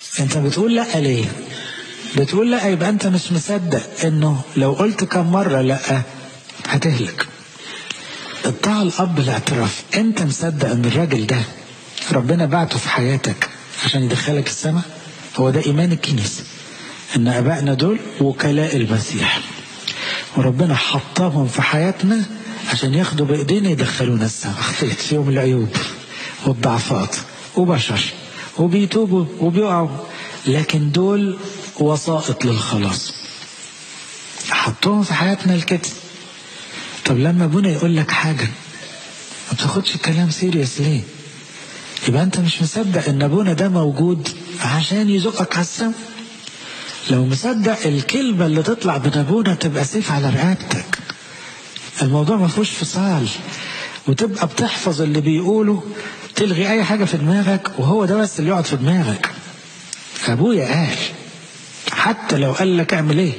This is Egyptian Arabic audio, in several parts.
انت بتقول لا ليه بتقول لا يبقى انت مش مصدق انه لو قلت كم مرة لا هتهلك الطاعة الأب الاعتراف أنت مصدق أن الراجل ده ربنا بعته في حياتك عشان يدخلك السماء هو ده إيمان الكنيسة أن أبائنا دول وكلاء المسيح وربنا حطهم في حياتنا عشان ياخدوا بإيدينا يدخلونا السماء أخطيت فيهم العيوب والضعفات وبشر وبيتوبوا وبيقعوا لكن دول وسائط للخلاص حطهم في حياتنا الكده طب لما ابونا يقول لك حاجه ما بتاخدش الكلام سيريس ليه يبقى انت مش مصدق ان ابونا ده موجود عشان يزقك على السما لو مصدق الكلمه اللي تطلع من ابونا تبقى سيف على رقبتك الموضوع ما فيهوش فصال وتبقى بتحفظ اللي بيقوله تلغي اي حاجه في دماغك وهو ده بس اللي يقعد في دماغك ابويا قال حتى لو قال لك اعمل ايه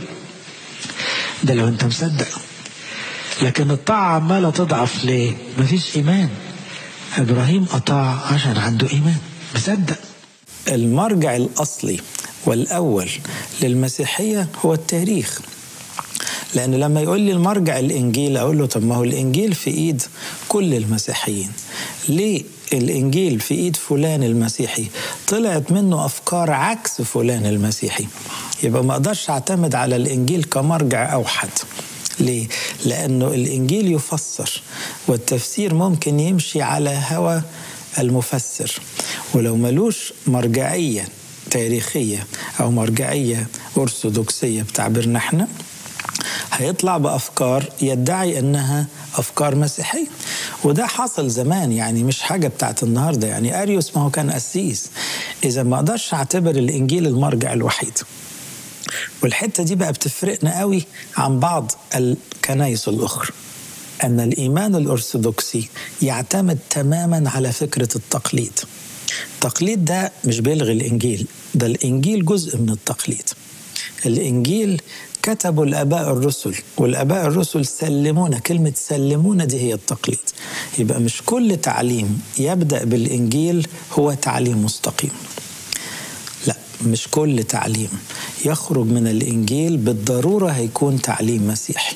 ده لو انت مصدق لكن الطاعة عمالة تضعف ليه مفيش إيمان إبراهيم أطاع عشان عنده إيمان مصدق المرجع الأصلي والأول للمسيحية هو التاريخ لأن لما يقول لي المرجع الإنجيل أقول له طب ما هو الإنجيل في إيد كل المسيحيين ليه الإنجيل في إيد فلان المسيحي طلعت منه أفكار عكس فلان المسيحي يبقى ما أقدرش أعتمد على الإنجيل كمرجع أوحد ليه؟ لأنه الإنجيل يفسر والتفسير ممكن يمشي على هوى المفسر ولو ملوش مرجعية تاريخية أو مرجعية أرثوذكسية بتعبيرنا احنا هيطلع بأفكار يدعي أنها أفكار مسيحية وده حصل زمان يعني مش حاجة بتاعت النهاردة يعني أريوس ما هو كان أسيس إذا ما أقدرش أعتبر الإنجيل المرجع الوحيد والحتة دي بقى بتفرقنا قوي عن بعض الكنايس الأخرى أن الإيمان الأرثوذكسي يعتمد تماما على فكرة التقليد التقليد ده مش بيلغي الإنجيل ده الإنجيل جزء من التقليد الإنجيل كتبوا الآباء الرسل والآباء الرسل سلمونا كلمة سلمونا دي هي التقليد يبقى مش كل تعليم يبدأ بالإنجيل هو تعليم مستقيم لا مش كل تعليم يخرج من الإنجيل بالضرورة هيكون تعليم مسيحي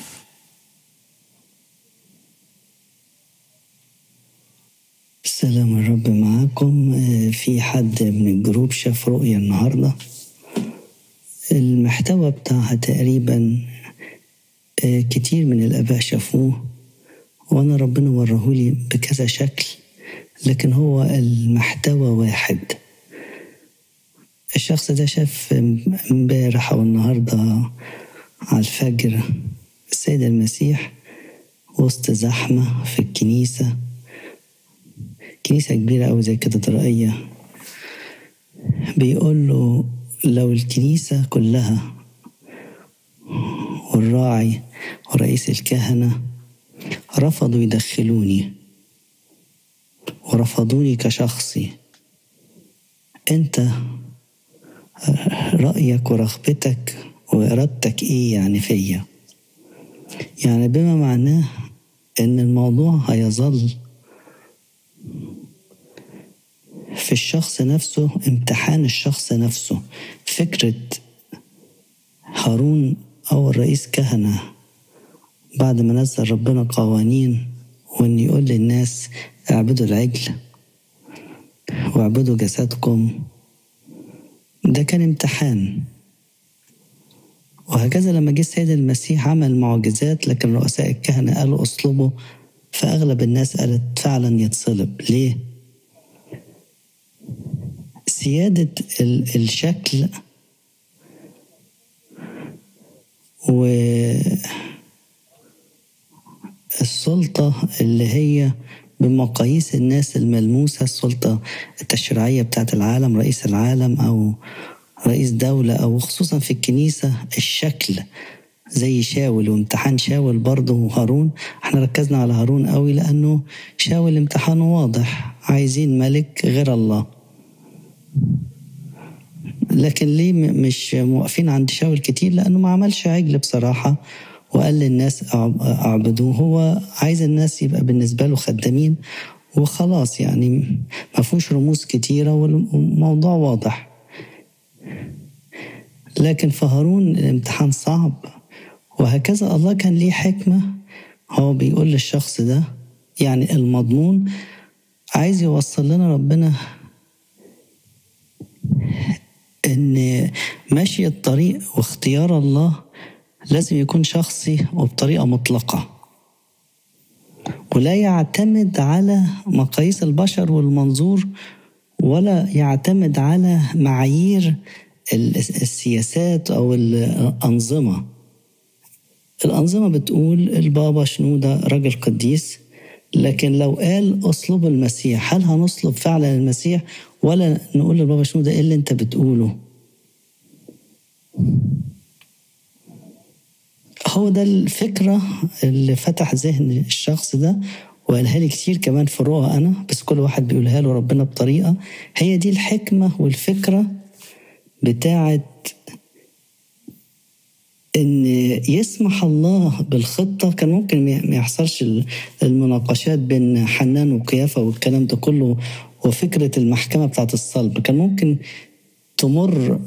السلام الرب معاكم في حد من الجروب شاف رؤية النهاردة المحتوى بتاعها تقريبا كتير من الآباء شافوه وأنا ربنا ورهولي بكذا شكل لكن هو المحتوى واحد الشخص ده شاف امبارح أو النهاردة على الفجر السيد المسيح وسط زحمة في الكنيسة كنيسة كبيرة أوي زي كاتدرائية بيقول له لو الكنيسة كلها والراعي ورئيس الكهنة رفضوا يدخلوني ورفضوني كشخصي انت رأيك ورغبتك وإرادتك إيه يعني فيا يعني بما معناه إن الموضوع هيظل في الشخص نفسه امتحان الشخص نفسه فكرة هارون أو الرئيس كهنة بعد ما نزل ربنا قوانين وإن يقول للناس اعبدوا العجل واعبدوا جسدكم ده كان امتحان وهكذا لما جه السيد المسيح عمل معجزات لكن رؤساء الكهنة قالوا اصلبوا فأغلب الناس قالت فعلا يتصلب ليه؟ سيادة الشكل و السلطة اللي هي بمقاييس الناس الملموسة السلطة التشريعية بتاعت العالم رئيس العالم أو رئيس دولة أو خصوصا في الكنيسة الشكل زي شاول وامتحان شاول برضه وهارون احنا ركزنا على هارون قوي لأنه شاول امتحانه واضح عايزين ملك غير الله لكن ليه مش موقفين عند شاول كتير لأنه ما عملش عجل بصراحة وقال للناس اعبدوه هو عايز الناس يبقى بالنسبة له خدامين وخلاص يعني ما فيهوش رموز كتيرة والموضوع واضح لكن في هارون الامتحان صعب وهكذا الله كان ليه حكمة هو بيقول للشخص ده يعني المضمون عايز يوصل لنا ربنا ان مشي الطريق واختيار الله لازم يكون شخصي وبطريقة مطلقة ولا يعتمد على مقاييس البشر والمنظور ولا يعتمد على معايير السياسات أو الأنظمة الأنظمة بتقول البابا شنودة راجل قديس لكن لو قال أصلب المسيح هل هنصلب فعلا المسيح ولا نقول للبابا شنودة إيه اللي أنت بتقوله هو ده الفكرة اللي فتح ذهن الشخص ده وقالها لي كتير كمان في الرؤى أنا بس كل واحد بيقولها له ربنا بطريقة هي دي الحكمة والفكرة بتاعت ان يسمح الله بالخطه كان ممكن ما يحصلش المناقشات بين حنان وقيافه والكلام ده كله وفكره المحكمه بتاعت الصلب كان ممكن تمر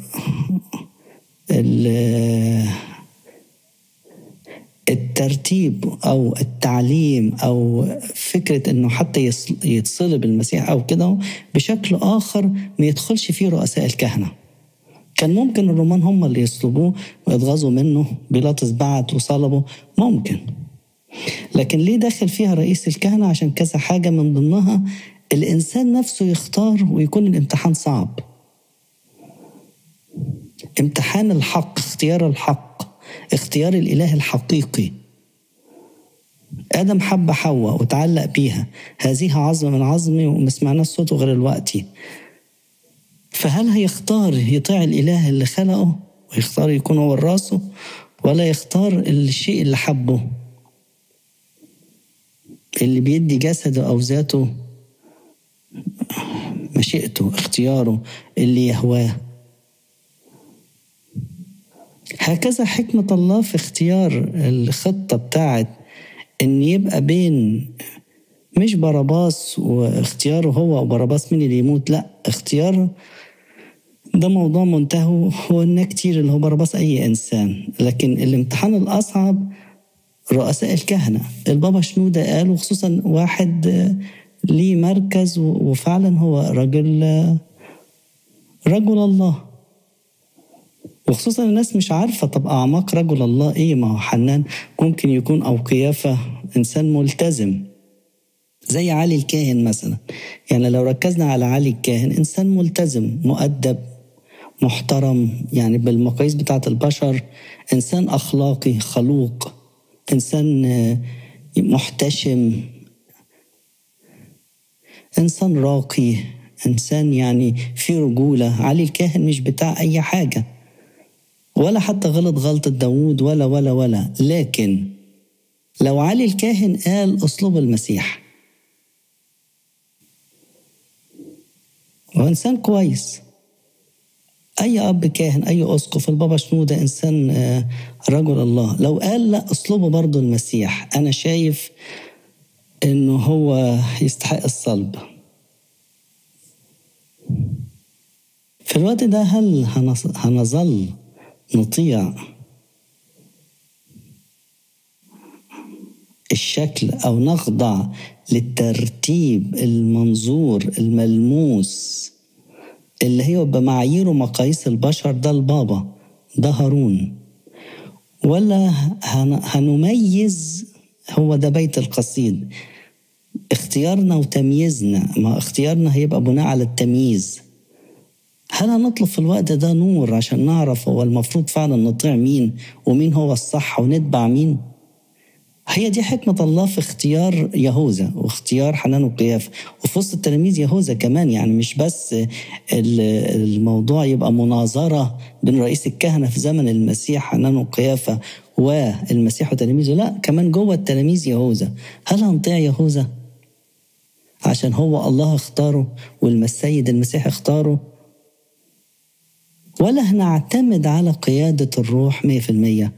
الترتيب او التعليم او فكره انه حتى يتصلب المسيح او كده بشكل اخر ما يدخلش فيه رؤساء الكهنه كان ممكن الرومان هم اللي يصلبوه ويتغاظوا منه بيلاطس بعت وصلبه ممكن لكن ليه داخل فيها رئيس الكهنة عشان كذا حاجة من ضمنها الإنسان نفسه يختار ويكون الامتحان صعب امتحان الحق اختيار الحق اختيار الإله الحقيقي آدم حب حواء وتعلق بيها هذه عظمة من عظمي وما سمعناش صوته غير الوقتي فهل هيختار يطيع الإله اللي خلقه ويختار يكون هو راسه ولا يختار الشيء اللي حبه اللي بيدي جسده أو ذاته مشيئته اختياره اللي يهواه هكذا حكمة الله في اختيار الخطة بتاعت إن يبقى بين مش باراباس واختياره هو وباراباس مين اللي يموت لا اختيار ده موضوع منتهى هو إن كتير اللي هو باراباس أي إنسان لكن الامتحان الأصعب رؤساء الكهنة البابا شنودة قال وخصوصا واحد ليه مركز وفعلا هو رجل رجل الله وخصوصا الناس مش عارفة طب أعماق رجل الله إيه ما هو حنان ممكن يكون أو قيافة إنسان ملتزم زي علي الكاهن مثلا يعني لو ركزنا على علي الكاهن إنسان ملتزم مؤدب محترم يعني بالمقاييس بتاعة البشر إنسان أخلاقي خلوق إنسان محتشم إنسان راقي إنسان يعني في رجولة علي الكاهن مش بتاع أي حاجة ولا حتى غلط غلطة داوود ولا ولا ولا لكن لو علي الكاهن قال أصلب المسيح هو إنسان كويس أي أب كاهن أي أسقف البابا شنودة إنسان رجل الله لو قال لا أصلبه برضه المسيح أنا شايف إنه هو يستحق الصلب في الوقت ده هل هنظل نطيع الشكل او نخضع للترتيب المنظور الملموس اللي هي بمعايير ومقاييس البشر ده البابا ده هارون ولا هنميز هو ده بيت القصيد اختيارنا وتمييزنا ما اختيارنا هيبقى بناء على التمييز هل هنطلب في الوقت ده نور عشان نعرف هو المفروض فعلا نطيع مين ومين هو الصح ونتبع مين هي دي حكمة الله في اختيار يهوذا واختيار حنان وقيافة وفي وسط التلاميذ يهوذا كمان يعني مش بس الموضوع يبقى مناظرة بين رئيس الكهنة في زمن المسيح حنان وقيافة والمسيح وتلاميذه لا كمان جوه التلاميذ يهوذا هل هنطيع يهوذا عشان هو الله اختاره والسيد المسيح اختاره ولا هنعتمد على قيادة الروح مية في المية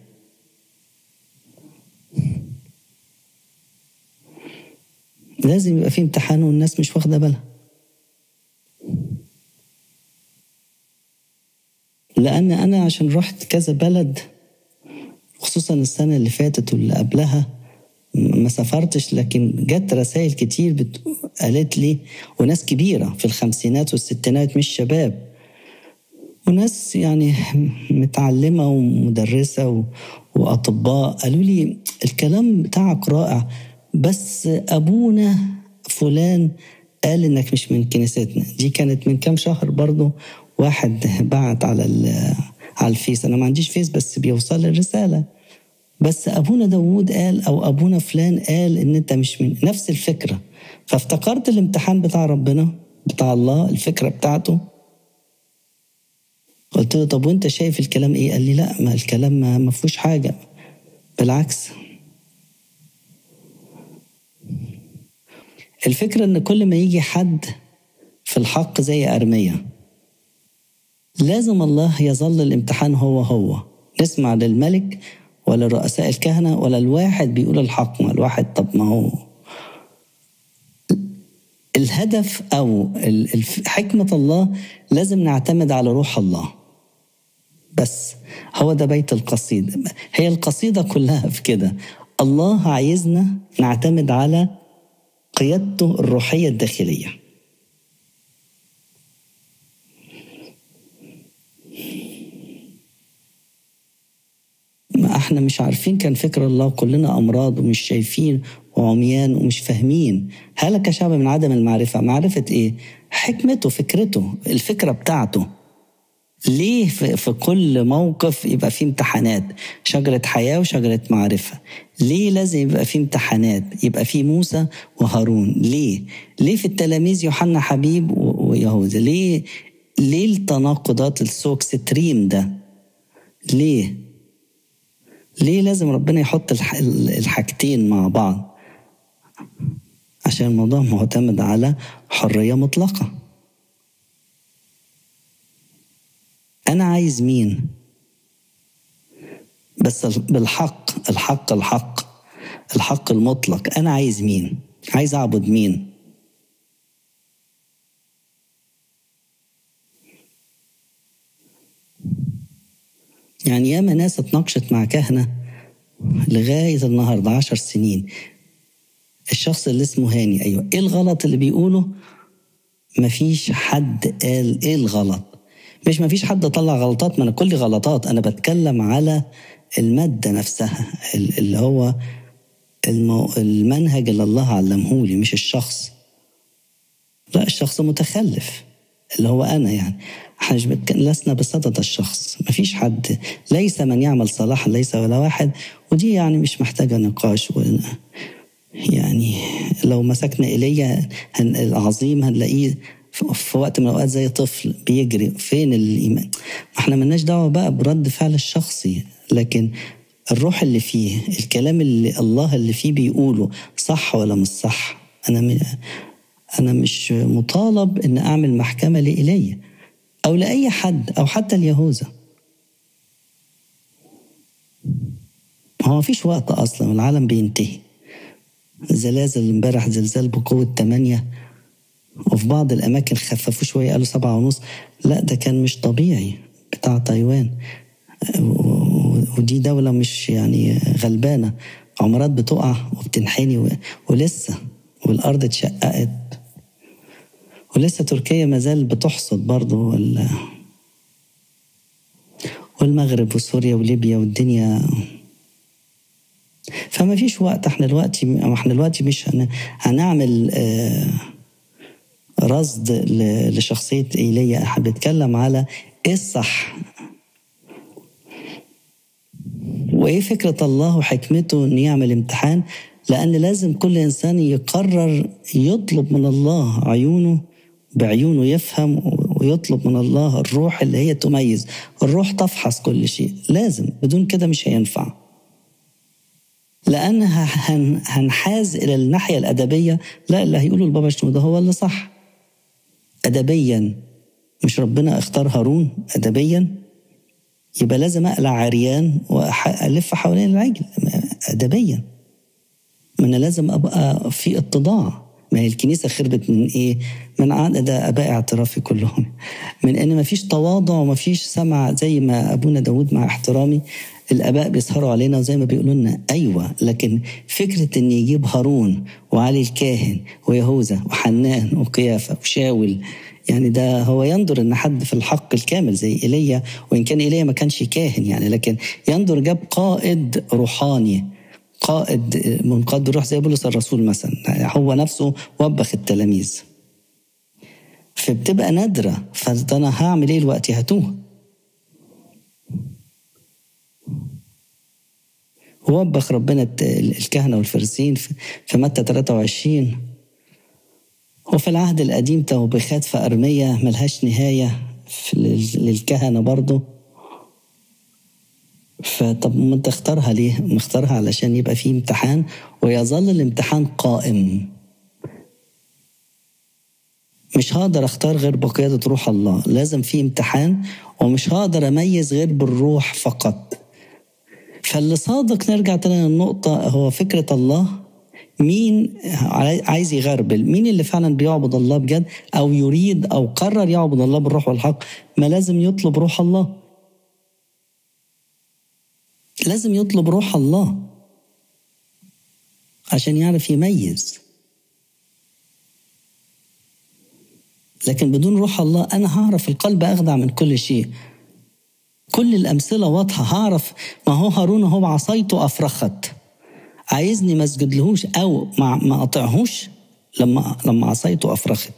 لازم يبقى في امتحان والناس مش واخدة بالها لأن أنا عشان رحت كذا بلد خصوصا السنة اللي فاتت واللي قبلها ما سافرتش لكن جت رسائل كتير بت... قالت لي وناس كبيرة في الخمسينات والستينات مش شباب وناس يعني متعلمة ومدرسة و... وأطباء قالوا لي الكلام بتاعك رائع بس أبونا فلان قال إنك مش من كنيستنا دي كانت من كام شهر برضو واحد بعت على ال... على الفيس أنا ما عنديش فيس بس بيوصل الرسالة بس ابونا داوود قال او ابونا فلان قال ان انت مش من نفس الفكره فافتكرت الامتحان بتاع ربنا بتاع الله الفكره بتاعته قلت له طب وانت شايف الكلام ايه قال لي لا ما الكلام ما, ما فيهوش حاجه بالعكس الفكره ان كل ما يجي حد في الحق زي ارميا لازم الله يظل الامتحان هو هو نسمع للملك ولا رؤساء الكهنة ولا الواحد بيقول الحق ما الواحد طب ما هو الهدف أو حكمة الله لازم نعتمد على روح الله بس هو ده بيت القصيدة هي القصيدة كلها في كده الله عايزنا نعتمد على قيادته الروحية الداخلية ما احنا مش عارفين كان فكر الله كلنا امراض ومش شايفين وعميان ومش فاهمين هلك شعب من عدم المعرفه معرفه ايه حكمته فكرته الفكره بتاعته ليه في, في كل موقف يبقى فيه امتحانات شجرة حياة وشجرة معرفة ليه لازم يبقى فيه امتحانات يبقى فيه موسى وهارون ليه ليه في التلاميذ يوحنا حبيب ويهوذا ليه ليه التناقضات السوكس تريم ده ليه ليه لازم ربنا يحط الحاجتين مع بعض عشان الموضوع معتمد على حرية مطلقة أنا عايز مين بس بالحق الحق الحق الحق المطلق أنا عايز مين عايز أعبد مين يعني ياما ناس اتناقشت مع كهنة لغاية النهاردة عشر سنين الشخص اللي اسمه هاني أيوة إيه الغلط اللي بيقوله مفيش حد قال إيه الغلط مش مفيش حد طلع غلطات ما أنا كل غلطات أنا بتكلم على المادة نفسها اللي هو المو... المنهج اللي الله علمه لي مش الشخص لا الشخص متخلف اللي هو أنا يعني احنا مش بتك... لسنا بصدد الشخص ما فيش حد ليس من يعمل صلاحا ليس ولا واحد ودي يعني مش محتاجة نقاش و... يعني لو مسكنا إيليا هن... العظيم هنلاقيه في وقت من الأوقات زي طفل بيجري فين الإيمان ما احنا ملناش دعوة بقى برد فعل الشخصي لكن الروح اللي فيه الكلام اللي الله اللي فيه بيقوله صح ولا مش صح أنا من... أنا مش مطالب إن أعمل محكمة لإيليا أو لأي حد أو حتى اليهوذا هو مفيش وقت أصلا العالم بينتهي زلازل امبارح زلزال بقوة 8 وفي بعض الأماكن خففوا شوية قالوا سبعة ونص لا ده كان مش طبيعي بتاع تايوان ودي دولة مش يعني غلبانة عمارات بتقع وبتنحني ولسه والأرض اتشققت ولسه تركيا ما زال بتحصد برضه وال... والمغرب وسوريا وليبيا والدنيا فما فيش وقت احنا دلوقتي احنا دلوقتي مش هن... هنعمل آه رصد ل... لشخصية ايليا احنا بنتكلم على ايه الصح وايه فكرة الله وحكمته انه يعمل امتحان لان لازم كل انسان يقرر يطلب من الله عيونه بعيونه يفهم ويطلب من الله الروح اللي هي تميز الروح تفحص كل شيء لازم بدون كده مش هينفع لأن هنحاز إلى الناحية الأدبية لا اللي هيقوله البابا شنودة هو اللي صح أدبيا مش ربنا اختار هارون أدبيا يبقى لازم أقلع عريان وألف حوالين العجل أدبيا ما أنا لازم أبقى في اتضاع ما هي الكنيسة خربت من إيه؟ من عدد آباء اعترافي كلهم من إن ما فيش تواضع وما فيش سمع زي ما أبونا داود مع احترامي الآباء بيسهروا علينا وزي ما بيقولوا لنا أيوة لكن فكرة إن يجيب هارون وعلي الكاهن ويهوذا وحنان وقيافة وشاول يعني ده هو ينظر ان حد في الحق الكامل زي ايليا وان كان ايليا ما كانش كاهن يعني لكن ينظر جاب قائد روحاني قائد منقاد بالروح زي بولس الرسول مثلا هو نفسه وبخ التلاميذ فبتبقى نادرة فده أنا هعمل إيه دلوقتي هتوه وبخ ربنا الكهنة والفرسين في متى 23 وفي العهد القديم توبيخات في أرمية ملهاش نهاية للكهنة برضه فطب ما انت اختارها ليه؟ مختارها علشان يبقى فيه امتحان ويظل الامتحان قائم مش هقدر اختار غير بقيادة روح الله لازم في امتحان ومش هقدر اميز غير بالروح فقط فاللي صادق نرجع تاني للنقطة هو فكرة الله مين عايز يغربل مين اللي فعلا بيعبد الله بجد او يريد او قرر يعبد الله بالروح والحق ما لازم يطلب روح الله لازم يطلب روح الله عشان يعرف يميز لكن بدون روح الله انا هعرف القلب اخدع من كل شيء كل الامثله واضحه هعرف ما هو هارون هو عصايته افرخت عايزني ما اسجدلهوش او ما ما اطيعهوش لما لما عصايته افرخت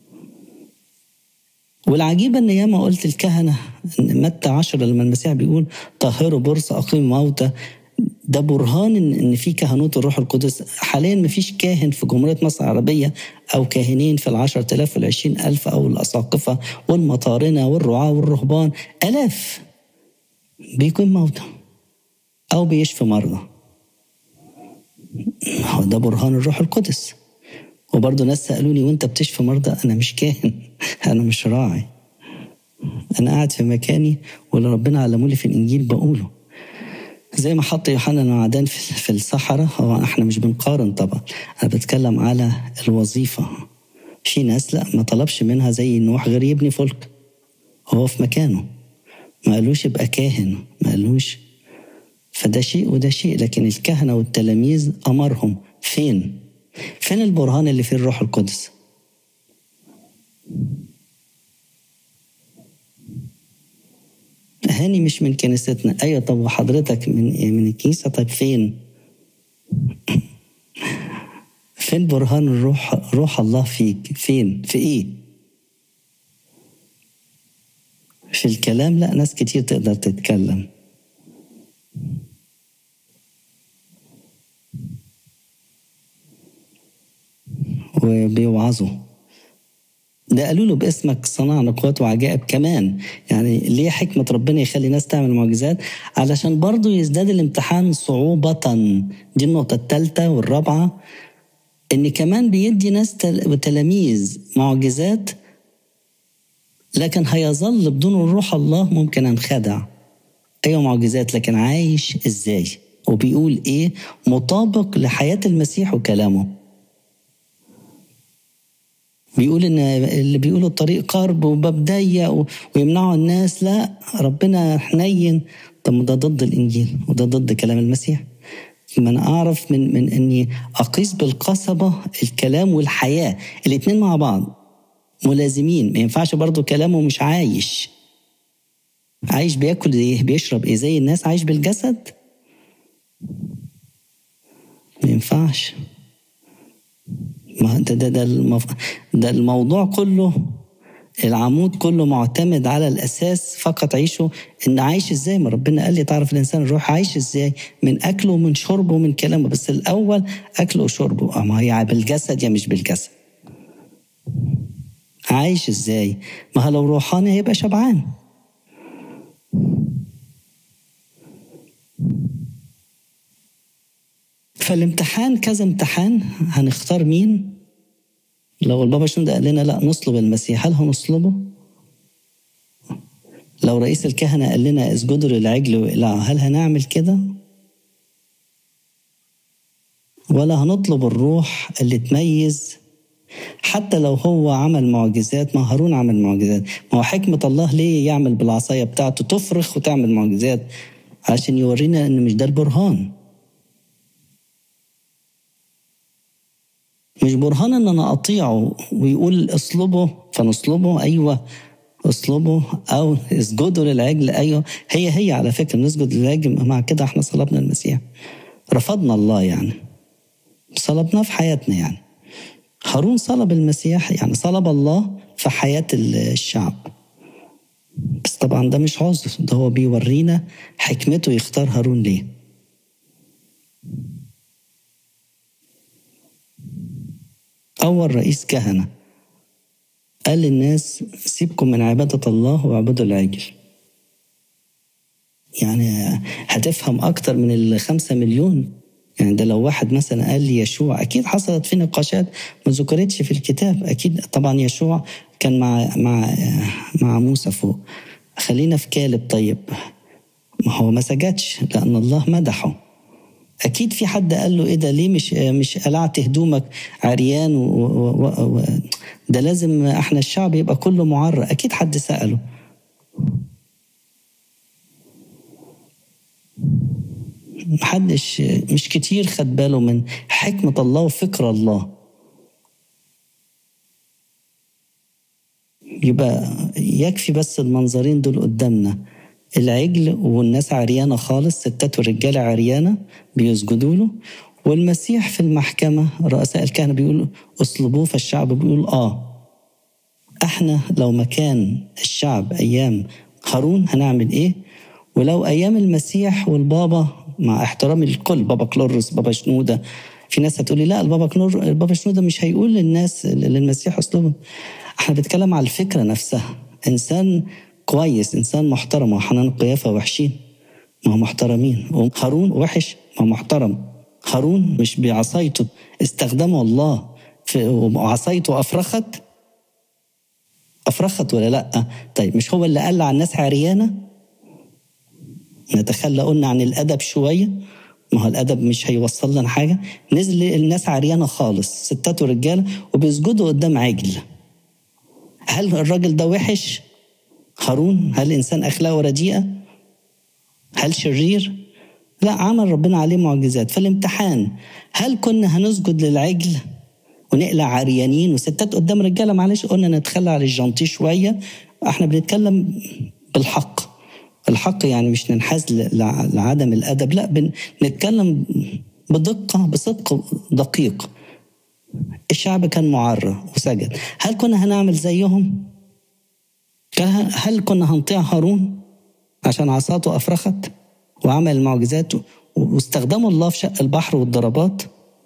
والعجيبة إن ياما قلت الكهنة إن متى عشرة لما المسيح بيقول طهروا برص أقيم موتى ده برهان إن, إن في كهنوت الروح القدس حاليا مفيش كاهن في جمهورية مصر العربية أو كاهنين في العشرة آلاف والعشرين ألف أو الأساقفة والمطارنة والرعاة والرهبان آلاف بيكون موتى أو بيشفي مرضى هو ده برهان الروح القدس وبرضه ناس سألوني وانت بتشفي مرضى أنا مش كاهن أنا مش راعي أنا قاعد في مكاني واللي ربنا علمه لي في الإنجيل بقوله زي ما حط يوحنا المعدان في الصحراء هو احنا مش بنقارن طبعا انا بتكلم على الوظيفه في ناس لا ما طلبش منها زي نوح غير يبني فلك هو في مكانه ما قالوش يبقى كاهن ما قالوش فده شيء وده شيء لكن الكهنه والتلاميذ امرهم فين فين البرهان اللي فيه الروح القدس هاني مش من كنيستنا ايوه طب وحضرتك من من الكنيسه طيب فين فين برهان الروح روح الله فيك فين في ايه في الكلام لا ناس كتير تقدر تتكلم وبيوعظوا ده قالوا له باسمك صنعنا قوات وعجائب كمان يعني ليه حكمة ربنا يخلي ناس تعمل معجزات علشان برضو يزداد الامتحان صعوبة دي النقطة الثالثة والرابعة ان كمان بيدي ناس تلاميذ معجزات لكن هيظل بدون الروح الله ممكن انخدع ايوه معجزات لكن عايش ازاي وبيقول ايه مطابق لحياة المسيح وكلامه بيقول ان اللي بيقولوا الطريق قرب وباب ضيق ويمنعوا الناس لا ربنا حنين طب ده ضد الانجيل وده ضد كلام المسيح ما انا اعرف من من اني اقيس بالقصبه الكلام والحياه الاثنين مع بعض ملازمين ما ينفعش برضو كلامه مش عايش عايش بياكل ايه بيشرب ايه زي الناس عايش بالجسد ما ينفعش ما ده ده ده, المف... ده الموضوع كله العمود كله معتمد على الاساس فقط عيشه ان عايش ازاي ما ربنا قال لي تعرف الانسان الروح عايش ازاي من اكله ومن شربه ومن كلامه بس الاول اكله وشربه ما هي بالجسد يا مش بالجسد عايش ازاي ما لو روحاني هيبقى شبعان فالامتحان كذا امتحان هنختار مين لو البابا شنودة قال لنا لا نصلب المسيح هل هنصلبه لو رئيس الكهنة قال لنا اسجدوا للعجل واقلعوا هل هنعمل كده ولا هنطلب الروح اللي تميز حتى لو هو عمل معجزات ما هارون عمل معجزات ما هو حكمة الله ليه يعمل بالعصاية بتاعته تفرخ وتعمل معجزات عشان يورينا ان مش ده البرهان مش برهان ان انا اطيعه ويقول اصلبه فنصلبه ايوه اصلبه او اسجدوا للعجل ايوه هي هي على فكره نسجد للعجل مع كده احنا صلبنا المسيح رفضنا الله يعني صلبناه في حياتنا يعني هارون صلب المسيح يعني صلب الله في حياة الشعب بس طبعا ده مش عذر ده هو بيورينا حكمته يختار هارون ليه أول رئيس كهنة قال للناس سيبكم من عبادة الله واعبدوا العجل يعني هتفهم أكتر من الخمسة مليون يعني ده لو واحد مثلا قال لي يشوع اكيد حصلت في نقاشات ما ذكرتش في الكتاب اكيد طبعا يشوع كان مع مع مع موسى فوق خلينا في كالب طيب ما هو ما سجدش لان الله مدحه اكيد في حد قال له ايه ده ليه مش مش قلعت هدومك عريان و و و ده لازم احنا الشعب يبقى كله معرى اكيد حد ساله محدش مش كتير خد باله من حكمة الله وفكر الله يبقى يكفي بس المنظرين دول قدامنا العجل والناس عريانة خالص ستات ورجالة عريانة بيسجدوا له والمسيح في المحكمة رؤساء الكهنة بيقولوا اصلبوه فالشعب بيقول اه احنا لو مكان الشعب ايام هارون هنعمل ايه ولو ايام المسيح والبابا مع احترامي للكل بابا كلورس بابا شنوده في ناس هتقولي لا البابا كلور البابا شنوده مش هيقول للناس للمسيح اسلوبهم احنا بنتكلم على الفكره نفسها انسان كويس انسان محترم وحنان قيافه وحشين ما هم محترمين هارون وحش ما هو محترم هارون مش بعصايته استخدمه الله في وعصايته افرخت افرخت ولا لا طيب مش هو اللي قال على الناس عريانه نتخلى قلنا عن الادب شويه ما هو الادب مش هيوصل لنا حاجه نزل الناس عريانه خالص ستات ورجاله وبيسجدوا قدام عجل هل الراجل ده وحش هارون هل انسان اخلاقه رديئه هل شرير لا عمل ربنا عليه معجزات فالامتحان هل كنا هنسجد للعجل ونقلع عريانين وستات قدام رجاله معلش قلنا نتخلى عن الجنطي شويه احنا بنتكلم بالحق الحق يعني مش ننحاز لعدم الادب لا بنتكلم بدقه بصدق دقيق الشعب كان معرى وسجد هل كنا هنعمل زيهم هل كنا هنطيع هارون عشان عصاته افرخت وعمل المعجزات واستخدموا الله في شق البحر والضربات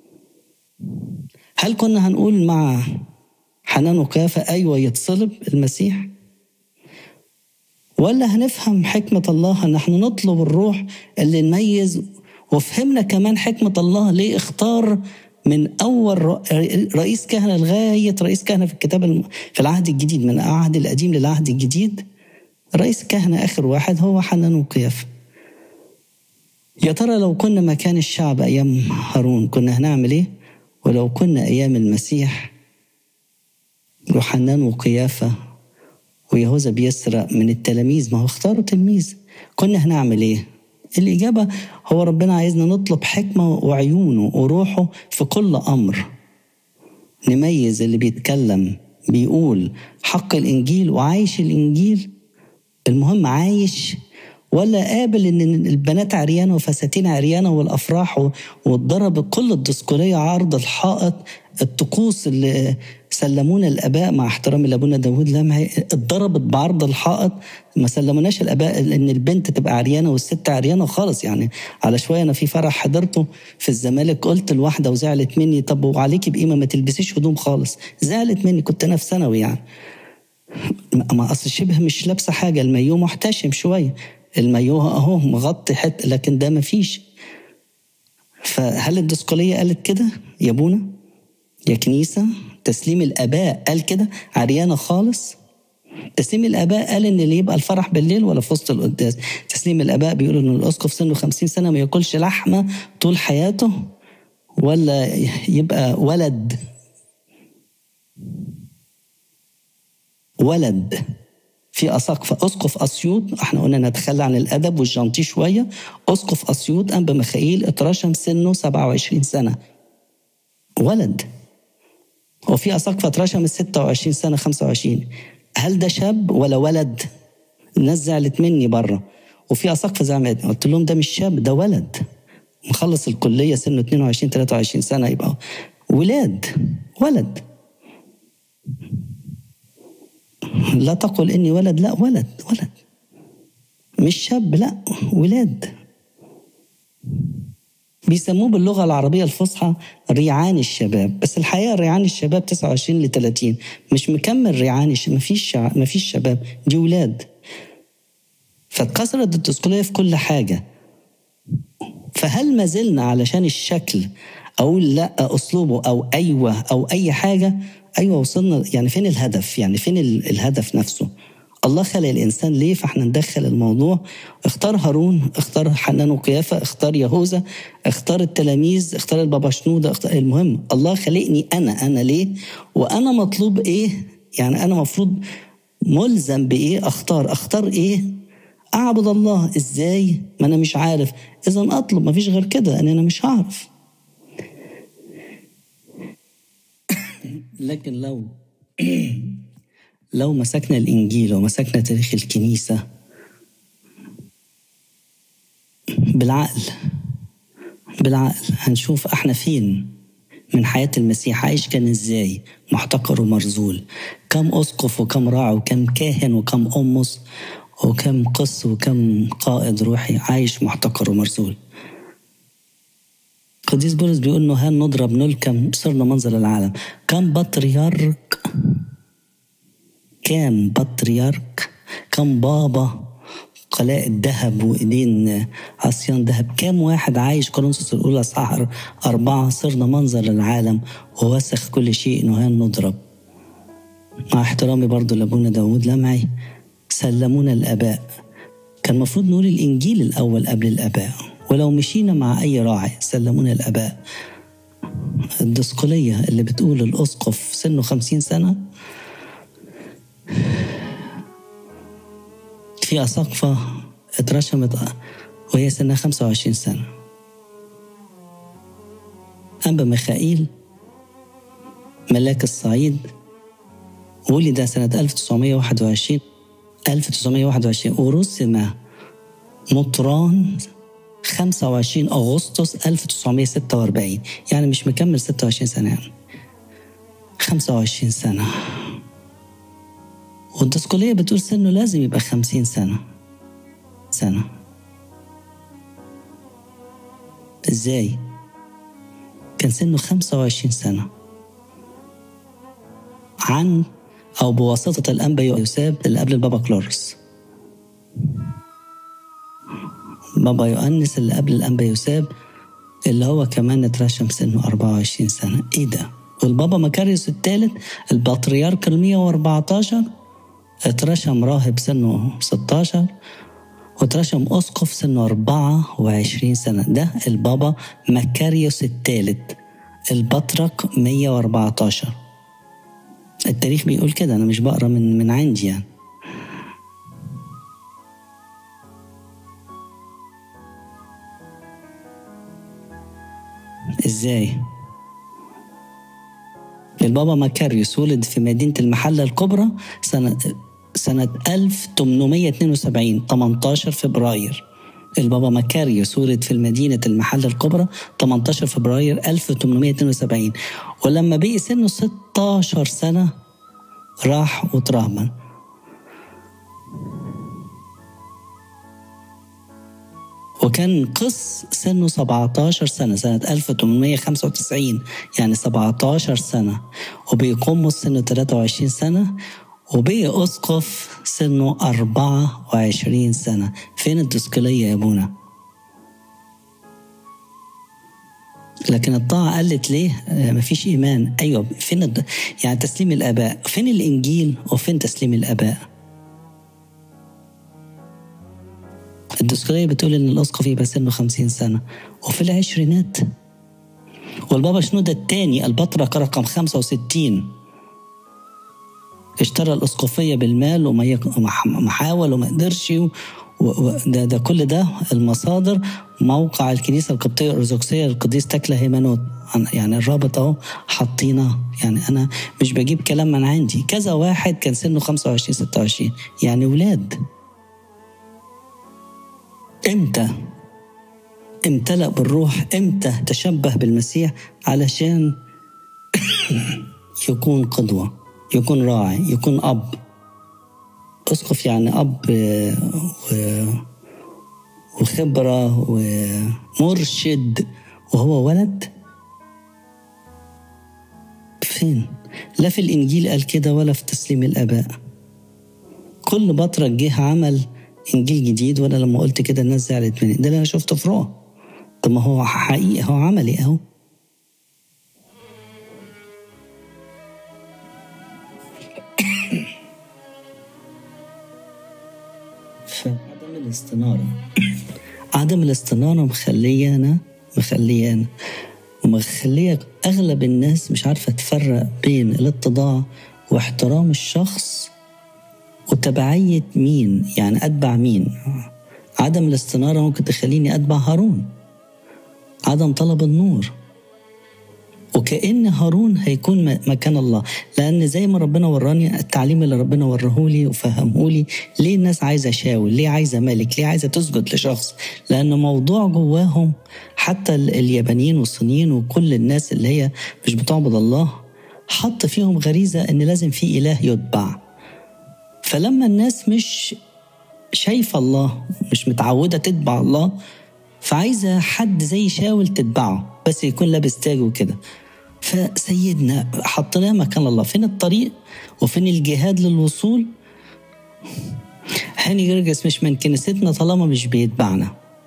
هل كنا هنقول مع حنان وكافة أيوة يتصلب المسيح ولا هنفهم حكمة الله ان احنا نطلب الروح اللي نميز وفهمنا كمان حكمة الله ليه اختار من أول رئيس كهنة لغاية رئيس كهنة في الكتاب في العهد الجديد من العهد القديم للعهد الجديد رئيس كهنة آخر واحد هو حنان وقياف يا ترى لو كنا مكان الشعب أيام هارون كنا هنعمل إيه؟ ولو كنا أيام المسيح وحنان وقيافة ويهوذا بيسرق من التلاميذ ما هو اختاروا تلميذ كنا هنعمل ايه الإجابة هو ربنا عايزنا نطلب حكمة وعيونه وروحه في كل أمر نميز اللي بيتكلم بيقول حق الإنجيل وعايش الإنجيل المهم عايش ولا قابل ان البنات عريانه وفساتين عريانه والافراح واتضرب كل الدسكوريه عرض الحائط الطقوس اللي سلمونا الاباء مع احترامي لابونا داوود لمعي اتضربت بعرض الحائط ما سلموناش الاباء ان البنت تبقى عريانه والست عريانه خالص يعني على شويه انا في فرح حضرته في الزمالك قلت الواحده وزعلت مني طب وعليكي بقيمه ما تلبسيش هدوم خالص زعلت مني كنت انا في ثانوي يعني ما اصل شبه مش لابسه حاجه المايو محتشم شويه المايو اهو مغطي حته لكن ده مفيش فهل الدسقليه قالت كده يا ابونا يا كنيسه تسليم الاباء قال كده عريانه خالص تسليم الاباء قال ان اللي يبقى الفرح بالليل ولا في وسط القداس تسليم الاباء بيقولوا ان الاسقف سنه 50 سنه ما ياكلش لحمه طول حياته ولا يبقى ولد ولد في أساقفة أسقف أسيوط احنا قلنا نتخلى عن الأدب والجنطي شوية أسقف أسيوط أنبا ميخائيل اترشم سنه 27 سنة ولد وفي أساقفة اترشم 26 سنة 25 هل ده شاب ولا ولد؟ الناس زعلت مني بره وفي أساقفة زعلت قلت لهم ده مش شاب ده ولد مخلص الكلية سنه 22 23 سنة يبقى ولاد ولد لا تقل اني ولد لا ولد ولد مش شاب لا ولاد بيسموه باللغة العربية الفصحى ريعان الشباب بس الحقيقة ريعان الشباب 29 ل 30 مش مكمل ريعان الشباب مفيش شع... مفيش شباب دي ولاد فاتكسرت التسقلية في كل حاجة فهل ما زلنا علشان الشكل أقول لا أسلوبه أو أيوة أو أي حاجة ايوه وصلنا يعني فين الهدف يعني فين الهدف نفسه الله خلق الانسان ليه فاحنا ندخل الموضوع اختار هارون اختار حنان وقيافه اختار يهوذا اختار التلاميذ اختار البابا شنوده اختار المهم الله خلقني انا انا ليه وانا مطلوب ايه يعني انا مفروض ملزم بايه اختار اختار ايه اعبد الله ازاي ما انا مش عارف اذا اطلب مفيش غير كده ان انا مش هعرف لكن لو لو مسكنا الإنجيل ومسكنا تاريخ الكنيسة بالعقل بالعقل هنشوف احنا فين من حياة المسيح عايش كان ازاي محتقر ومرزول كم أسقف وكم راعي وكم كاهن وكم أمس وكم قس وكم قائد روحي عايش محتقر ومرزول قديس بولس بيقول انه هل نضرب نلكم صرنا منظر العالم كم بطريرك كام بطريرك كم بابا قلاء الذهب وايدين عصيان ذهب كام واحد عايش كورنثوس الاولى اصحاح اربعه صرنا منظر للعالم ووسخ كل شيء انه هل نضرب مع احترامي برضو لابونا داود لمعي سلمونا الاباء كان المفروض نقول الانجيل الاول قبل الاباء ولو مشينا مع أي راعي سلمونا الآباء الدسقلية اللي بتقول الأسقف سنه خمسين سنة في أساقفة اترشمت وهي سنها خمسة وعشرين سنة أنبا ميخائيل ملاك الصعيد ولد سنة 1921 1921 ورسم مطران 25 أغسطس 1946 يعني مش مكمل 26 سنة يعني 25 سنة والدسقلية بتقول سنه لازم يبقى 50 سنة سنة ازاي؟ كان سنه 25 سنة عن أو بواسطة الأنبا يوساب اللي قبل البابا كلورس بابا يؤنس اللي قبل الأنبا يوساب اللي هو كمان اترشم سنه 24 سنة إيه ده؟ والبابا مكاريوس الثالث البطريرك ال 114 اترشم راهب سنه 16 واترشم أسقف سنه 24 سنة ده البابا مكاريوس الثالث البطرك 114 التاريخ بيقول كده أنا مش بقرا من من عندي يعني ازاي البابا مكاريوس ولد في مدينة المحلة الكبرى سنة سنة 1872 18 فبراير البابا مكاريوس ولد في المدينة المحلة الكبرى 18 فبراير 1872 ولما بقي سنه 16 سنة راح وترهبن وكان قس سنه 17 سنة سنة 1895 يعني 17 سنة وبيقوموا سنه 23 سنة وبقي أسقف سنه 24 سنة فين الدسكلية يا ابونا لكن الطاعة قلت ليه؟ مفيش إيمان أيوة فين الد... يعني تسليم الآباء فين الإنجيل وفين تسليم الآباء الدسكرية بتقول إن الأسقف يبقى سنه خمسين سنة وفي العشرينات والبابا شنودة الثاني البطرك رقم خمسة وستين اشترى الاسقفيه بالمال وما يق- وما ح- ما حاول وما قدرش و- و- ده ده كل ده المصادر موقع الكنيسه القبطيه الارثوذكسيه للقديس تكله هيمانوت أنا- يعني الرابط اهو حاطينه يعني انا مش بجيب كلام من عندي كذا واحد كان سنه 25 26 يعني ولاد امتى امتلأ بالروح امتى تشبه بالمسيح علشان يكون قدوة يكون راعي يكون أب أسقف يعني أب آه، و- وخبرة ومرشد وهو ولد فين لا في الإنجيل قال كده ولا في تسليم الآباء كل بطرك جه عمل إنجيل جديد وأنا لما قلت كده الناس زعلت مني ده اللي أنا شفته في رؤى طب ما هو حقيقي هو عملي أهو فعدم الاستنارة عدم الاستنارة مخليانا مخليانا ومخلية أغلب الناس مش عارفة تفرق بين الاتضاع واحترام الشخص وتبعية مين يعني أتبع مين عدم الاستنارة ممكن تخليني أتبع هارون عدم طلب النور وكأن هارون هيكون م- مكان الله لأن زي ما ربنا وراني التعليم اللي ربنا ورهولي وفهمهولي ليه الناس عايزة شاول ليه عايزة ملك ليه عايزة تسجد لشخص لأن موضوع جواهم حتى ال- اليابانيين والصينيين وكل الناس اللي هي مش بتعبد الله حط فيهم غريزة إن لازم في إله يتبع فلما الناس مش شايفة الله مش متعودة تتبع الله فعايزة حد زي شاول تتبعه بس يكون لابس تاج وكده فسيدنا حطيناه مكان الله فين الطريق وفين الجهاد للوصول هاني جرجس مش من كنيستنا طالما مش بيتبعنا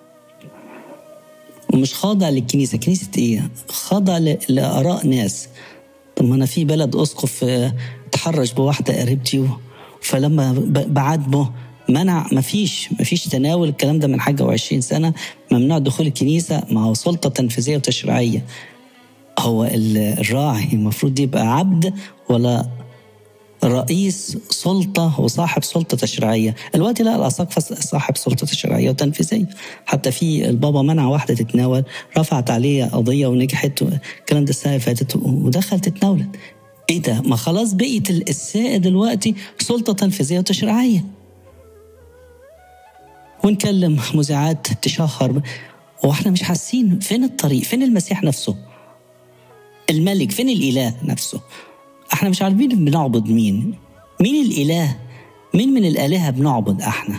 ومش خاضع للكنيسة كنيسة ايه خاضع ل- لآراء ناس طب ما انا في بلد اسقف آه، اتحرش بواحدة قريبتي و- فلما ب- بعاتبه منع مفيش مفيش تناول الكلام ده من حاجة وعشرين سنة ممنوع دخول الكنيسة ما هو سلطة تنفيذية وتشريعية هو ال- الراعي المفروض يبقى عبد ولا رئيس سلطة وصاحب سلطة تشريعية الوقت لا الأساقفة صاحب سلطة تشريعية وتنفيذية حتى في البابا منع واحدة تتناول رفعت عليه قضية ونجحت الكلام ده السنة اللي فاتت ودخلت تتناولت ايه ده ما خلاص بقيت السائد دلوقتي سلطة تنفيذية وتشريعية ونكلم مذيعات تشهر واحنا مش حاسين فين الطريق فين المسيح نفسه الملك فين الاله نفسه احنا مش عارفين بنعبد مين مين الاله مين من الالهه بنعبد احنا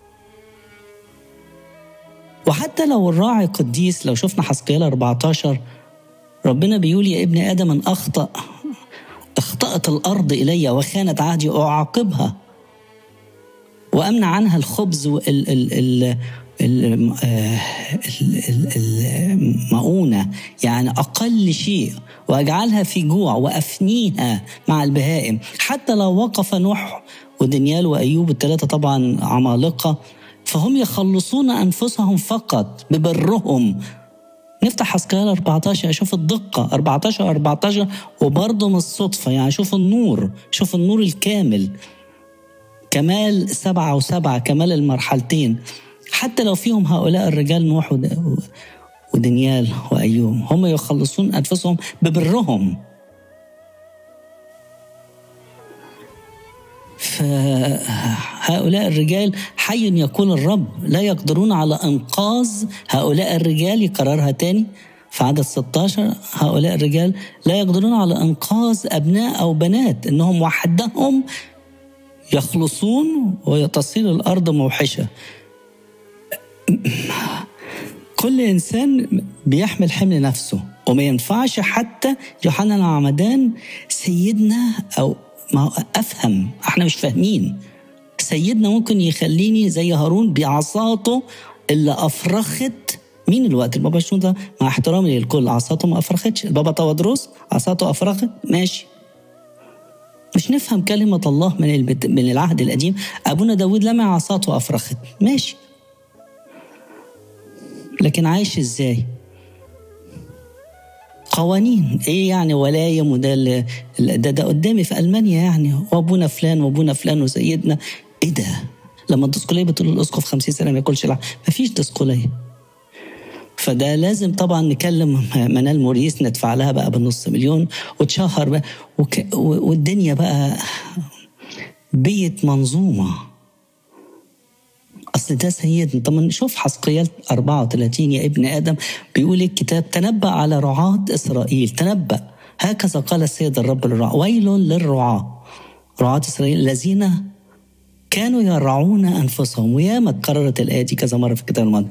وحتى لو الراعي قديس لو شفنا حسقيال 14 ربنا بيقول يا ابن ادم ان اخطا اخطات الارض الي وخانت عهدي اعاقبها وامنع عنها الخبز وال ال ال ال- آه، ال- ال- المؤونة يعني أقل شيء وأجعلها في جوع وأفنيها مع البهائم حتى لو وقف نوح ودانيال وأيوب الثلاثة طبعا عمالقة فهم يخلصون أنفسهم فقط ببرهم نفتح حسكال 14 اشوف الدقة 14 14 وبرضه من الصدفة يعني شوف النور شوف النور الكامل كمال سبعة وسبعة كمال المرحلتين حتى لو فيهم هؤلاء الرجال نوح ود- ودانيال وأيوب هم يخلصون أنفسهم ببرهم فهؤلاء الرجال حي يقول الرب لا يقدرون على إنقاذ هؤلاء الرجال يكررها تاني في عدد 16 هؤلاء الرجال لا يقدرون على إنقاذ أبناء أو بنات إنهم وحدهم يخلصون وتصير الأرض موحشة كل إنسان بيحمل حمل نفسه وما ينفعش حتى يوحنا العمدان سيدنا أو ما هو أفهم احنا مش فاهمين سيدنا ممكن يخليني زي هارون بعصاته اللي أفرخت مين الوقت البابا شنودة مع احترامي للكل عصاته ما أفرختش البابا تودروس عصاته أفرخت ماشي مش نفهم كلمة الله من البت... من العهد القديم أبونا داود لمع عصاته أفرخت ماشي لكن عايش إزاي قوانين ايه يعني ولايم وده ال- ال- ده ده قدامي في المانيا يعني وابونا فلان وابونا فلان وسيدنا ايه ده؟ لما الدسقليه بتقول الاسقف 50 سنه ما ياكلش لحم مفيش دسقليه فده لازم طبعا نكلم منال موريس ندفع لها بقى بالنص مليون وتشهر بقى وك والدنيا بقى بيت منظومه اصل ده سيدنا طب ما نشوف حسقيال 34 يا ابن ادم بيقول الكتاب تنبأ على رعاة اسرائيل تنبأ هكذا قال السيد الرب للرعاة ويل للرعاة رعاة اسرائيل الذين كانوا يرعون انفسهم وياما اتكررت الايه دي كذا مره في الكتاب الماضي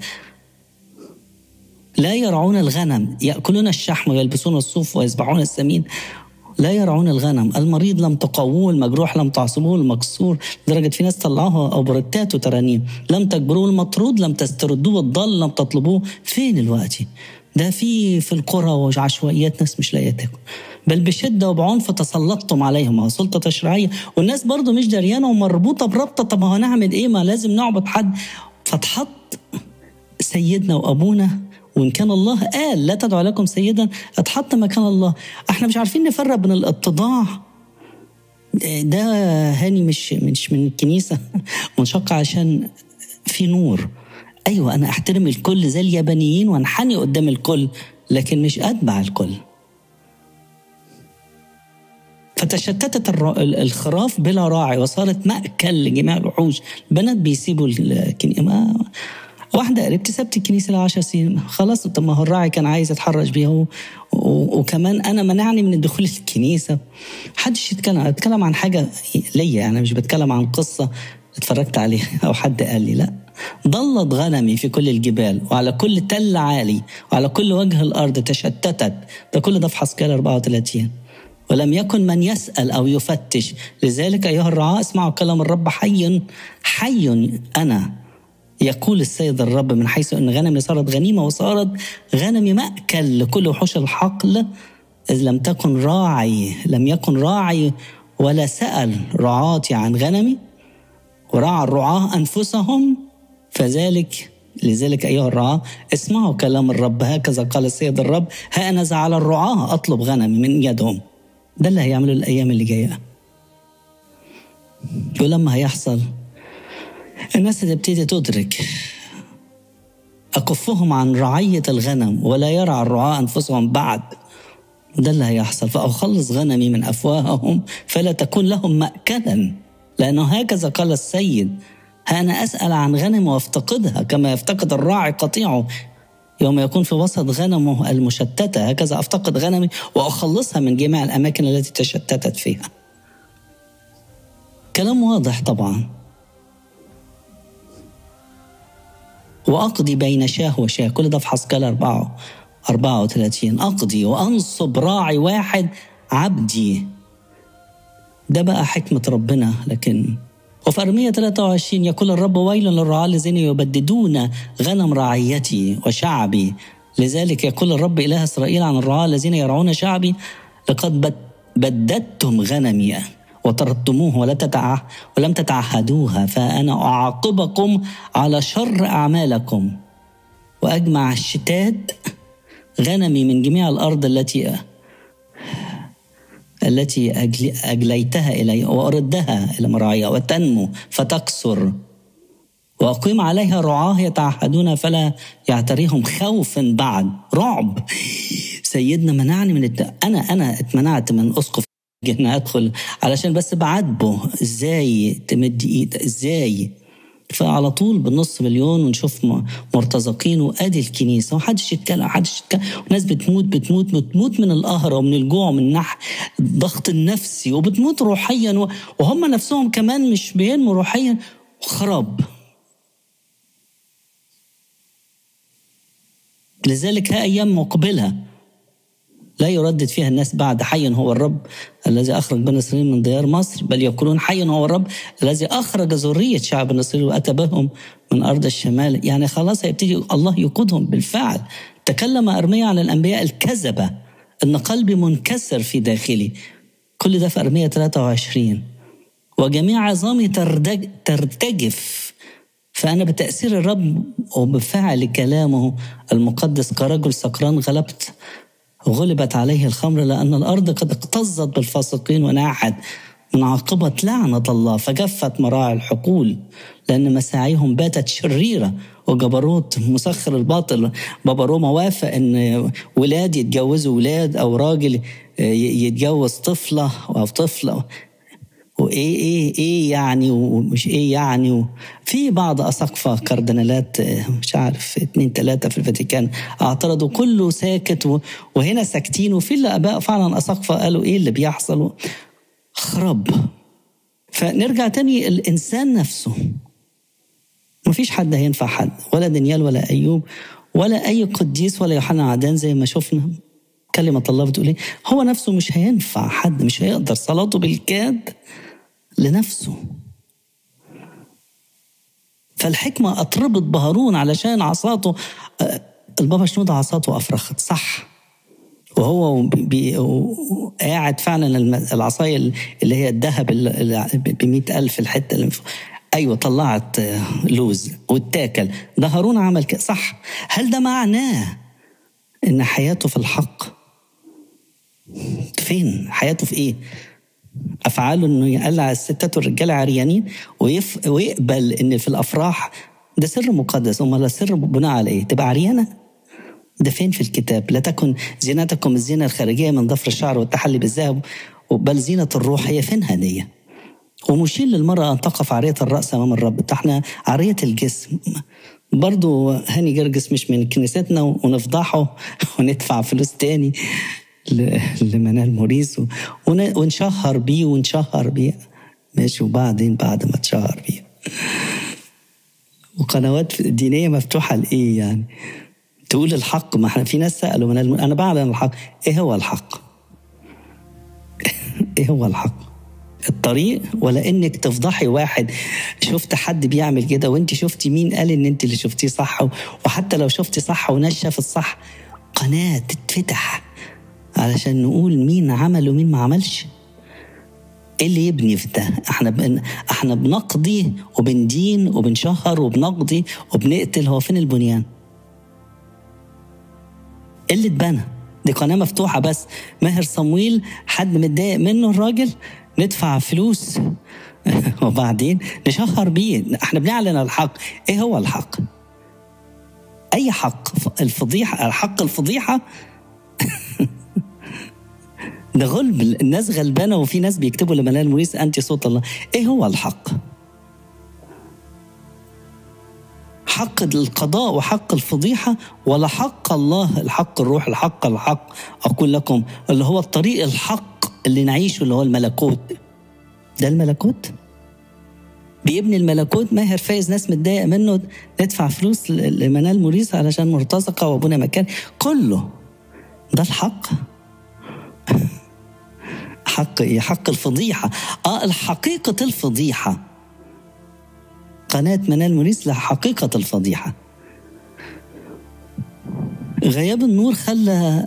لا يرعون الغنم ياكلون الشحم ويلبسون الصوف ويذبحون السمين لا يرعون الغنم المريض لم تقووه المجروح لم تعصبوه المكسور لدرجة في ناس طلعوها أو برتات وترانيم لم تجبروه المطرود لم تستردوه الضال لم تطلبوه فين الوقت ده في في القرى وعشوائيات ناس مش لاقيه تاكل بل بشده وبعنف تسلطتم عليهم هو سلطه تشريعيه والناس برضو مش دريانه ومربوطه بربطه طب ما هو نعمل ايه ما لازم نعبد حد فاتحط سيدنا وابونا وان كان الله قال لا تدعوا لكم سيدا اتحط مكان الله احنا مش عارفين نفرق بين الاتضاع ده هاني مش مش من الكنيسه منشق عشان في نور ايوه انا احترم الكل زي اليابانيين وانحني قدام الكل لكن مش اتبع الكل فتشتتت الر- الخراف بلا راعي وصارت مأكل لجميع الوحوش البنات بيسيبوا الكنيسة ما واحدة قريبتي سابت الكنيسة لعشر سنين خلاص طب ما هو الراعي كان عايز يتحرش بيها و... و... وكمان أنا منعني من الدخول الكنيسة محدش يتكلم أنا بتكلم عن حاجة ليا أنا مش بتكلم عن قصة اتفرجت عليها أو حد قال لي لا ضلت غنمي في كل الجبال وعلى كل تل عالي وعلى كل وجه الأرض تشتتت ده كل ده في حسكال 34 ولم يكن من يسأل أو يفتش لذلك أيها الرعاة اسمعوا كلام الرب حي حي أنا يقول السيد الرب من حيث أن غنمي صارت غنيمة وصارت غنمي مأكل لكل وحوش الحقل إذ لم تكن راعي لم يكن راعي ولا سأل رعاتي عن غنمي ورعى الرعاة أنفسهم فذلك لذلك أيها الرعاة اسمعوا كلام الرب هكذا قال السيد الرب ها أنا على الرعاة أطلب غنمي من يدهم ده اللي هيعمله الأيام اللي جاية ولما هيحصل الناس هتبتدي تدرك أكفهم عن رعية الغنم ولا يرعى الرعاة أنفسهم بعد ده اللي هيحصل فأخلص غنمي من أفواههم فلا تكون لهم مأكلا لأنه هكذا قال السيد ها أنا أسأل عن غنم وأفتقدها كما يفتقد الراعي قطيعه يوم يكون في وسط غنمه المشتتة هكذا أفتقد غنمي وأخلصها من جميع الأماكن التي تشتتت فيها كلام واضح طبعا وأقضي بين شاه وشاه كل ده في حسكال أربعة 34 أقضي وأنصب راعي واحد عبدي ده بقى حكمة ربنا لكن وفي أرمية 23 يقول الرب ويل للرعاة الذين يبددون غنم رعيتي وشعبي لذلك يقول الرب إله إسرائيل عن الرعاة الذين يرعون شعبي لقد بد- بددتم غنمي وطردتموه ولا تتع... ولم تتعهدوها فأنا أعاقبكم على شر أعمالكم وأجمع الشتات غنمي من جميع الأرض التي التي أجل- أجليتها إلي وأردها إلى مراعيها وتنمو فتكثر وأقيم عليها رعاه يتعهدون فلا يعتريهم خوف بعد رعب سيدنا منعني من الت... أنا أنا اتمنعت من أسقف ان ادخل علشان بس بعاتبه ازاي تمد ايد ازاي فعلى طول بالنص مليون ونشوف م- مرتزقين وادي الكنيسه ومحدش يتكلم محدش يتكلم وناس بتموت بتموت بتموت من القهر ومن الجوع ومن النح الضغط النفسي وبتموت روحيا و- وهم نفسهم كمان مش بينموا روحيا خراب لذلك ها ايام مقبله لا يردد فيها الناس بعد حي هو الرب الذي اخرج بني اسرائيل من ديار مصر بل يقولون حي هو الرب الذي اخرج ذريه شعب بني اسرائيل واتى بهم من ارض الشمال يعني خلاص هيبتدي الله يقودهم بالفعل تكلم ارميا عن الانبياء الكذبه ان قلبي منكسر في داخلي كل ده في ارميا 23 وجميع عظامي تردج ترتجف فأنا بتأثير الرب وبفعل كلامه المقدس كرجل سكران غلبت غلبت عليه الخمر لأن الأرض قد اكتظت بالفاسقين وناحت من عاقبة لعنة الله فجفت مراعي الحقول لأن مساعيهم باتت شريرة وجبروت مسخر الباطل بابا روما وافق ان ولاد يتجوزوا ولاد او راجل يتجوز طفله او طفله وايه ايه ايه يعني ومش ايه يعني في بعض اساقفه كاردينالات مش عارف اتنين تلاته في الفاتيكان اعترضوا كله ساكت وهنا ساكتين وفي اللي اباء فعلا اساقفه قالوا ايه اللي بيحصل خرب فنرجع تاني الانسان نفسه مفيش حد هينفع حد ولا دانيال ولا ايوب ولا اي قديس ولا يوحنا عدان زي ما شفنا كلمة الله بتقول ايه هو نفسه مش هينفع حد مش هيقدر صلاته بالكاد لنفسه فالحكمة أتربط بهارون علشان عصاته البابا شنودة عصاته أفرخت صح وهو بي قاعد فعلا العصاية اللي هي الذهب ب ألف الحتة اللي ايوه طلعت لوز واتاكل ده هارون عمل كده صح هل ده معناه ان حياته في الحق فين حياته في ايه افعاله انه يقلع الستات والرجاله عريانين ويف... ويقبل ان في الافراح ده سر مقدس امال السر بناء على ايه تبقى عريانه ده فين في الكتاب لا تكن زينتكم الزينه الخارجيه من ضفر الشعر والتحلي بالذهب بل زينه الروح هي فين هديه ومشير للمرأة أن تقف عارية الرأس أمام الرب ده احنا عارية الجسم برضو هاني جرجس مش من كنيستنا ونفضحه وندفع فلوس تاني لمنال موريس ونشهر بيه ونشهر بيه ماشي وبعدين بعد ما اتشهر بيه وقنوات دينية مفتوحة لإيه يعني تقول الحق ما احنا في ناس سألوا منال أنا بعلن الحق إيه هو الحق إيه هو الحق الطريق ولا انك تفضحي واحد شفت حد بيعمل كده وانت شفتي مين قال ان انت اللي شفتيه صح وحتى لو شفتي صح وناس شافت صح قناه تتفتح علشان نقول مين عمل ومين ما عملش ايه اللي يبني في ده احنا بن... احنا بنقضي وبندين وبنشهر وبنقضي وبنقتل هو فين البنيان ايه اللي اتبنى دي قناه مفتوحه بس ماهر صمويل حد متضايق منه الراجل ندفع فلوس وبعدين نشهر بيه احنا بنعلن الحق ايه هو الحق اي حق الفضيحه الحق الفضيحه ده غلب الناس غلبانه وفي ناس بيكتبوا لملال موريس انت صوت الله ايه هو الحق حق القضاء وحق الفضيحة ولا حق الله الحق الروح الحق الحق أقول لكم اللي هو الطريق الحق اللي نعيشه اللي هو الملكوت ده الملكوت بيبني الملكوت ماهر فايز ناس متضايقه منه ندفع فلوس لمنال موريس علشان مرتزقه وابونا مكان كله ده الحق حق ايه حق الفضيحه اه الحقيقه الفضيحه قناه منال موريس لها حقيقه الفضيحه غياب النور خلى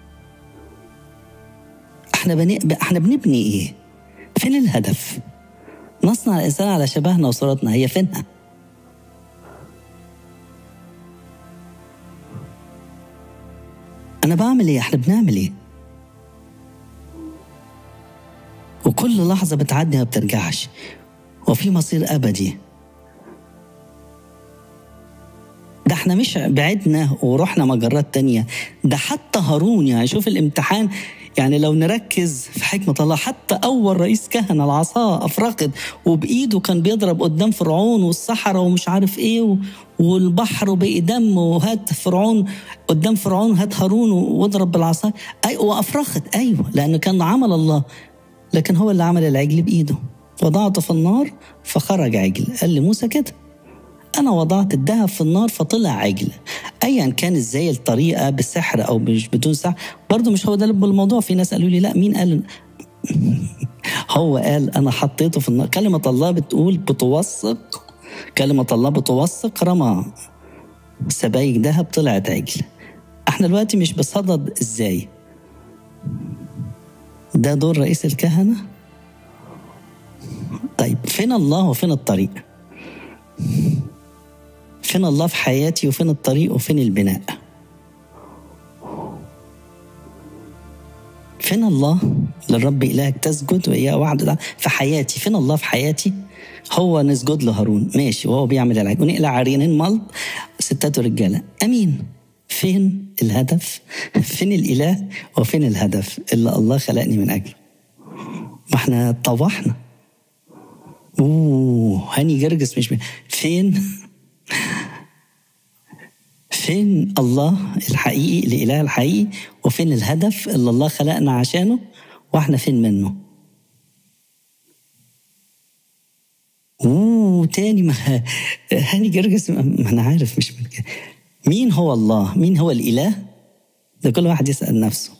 احنا بني... احنا بنبني ايه؟ فين الهدف؟ نصنع الانسان على شبهنا وصورتنا هي فينها؟ انا بعمل ايه؟ احنا بنعمل ايه؟ وكل لحظه بتعدي ما بترجعش وفي مصير ابدي ده احنا مش بعدنا ورحنا مجرات تانية ده حتى هارون يعني شوف الامتحان يعني لو نركز في حكمة الله حتى أول رئيس كهنة العصا أفرقد وبإيده كان بيضرب قدام فرعون والصحراء ومش عارف إيه والبحر وبقي دم وهات فرعون قدام فرعون هات هارون واضرب بالعصا أي وأفرخت أيوه لأنه كان عمل الله لكن هو اللي عمل العجل بإيده وضعته في النار فخرج عجل قال لموسى كده أنا وضعت الذهب في النار فطلع عجل أيا كان إزاي الطريقة بالسحر أو مش بدون سحر برضه مش هو ده لب الموضوع في ناس قالوا لي لا مين قال هو قال أنا حطيته في النار كلمة الله بتقول بتوثق كلمة الله بتوثق رمى سبايك ذهب طلعت عجل احنا دلوقتي مش بصدد ازاي ده دور رئيس الكهنة طيب فين الله وفين الطريق فين الله في حياتي وفين الطريق وفين البناء فين الله للرب إلهك تسجد وإياه وحده في حياتي فين الله في حياتي هو نسجد لهارون ماشي وهو بيعمل العجل ونقلع عريانين ملط ستات ورجالة أمين فين الهدف فين الإله وفين الهدف اللي الله خلقني من أجله ما احنا طوحنا اوه هاني جرجس مش فين فين الله الحقيقي الاله الحقيقي وفين الهدف اللي الله خلقنا عشانه واحنا فين منه اوه تاني ما هاني جرجس ما انا عارف مش من كده مين هو الله مين هو الاله ده كل واحد يسال نفسه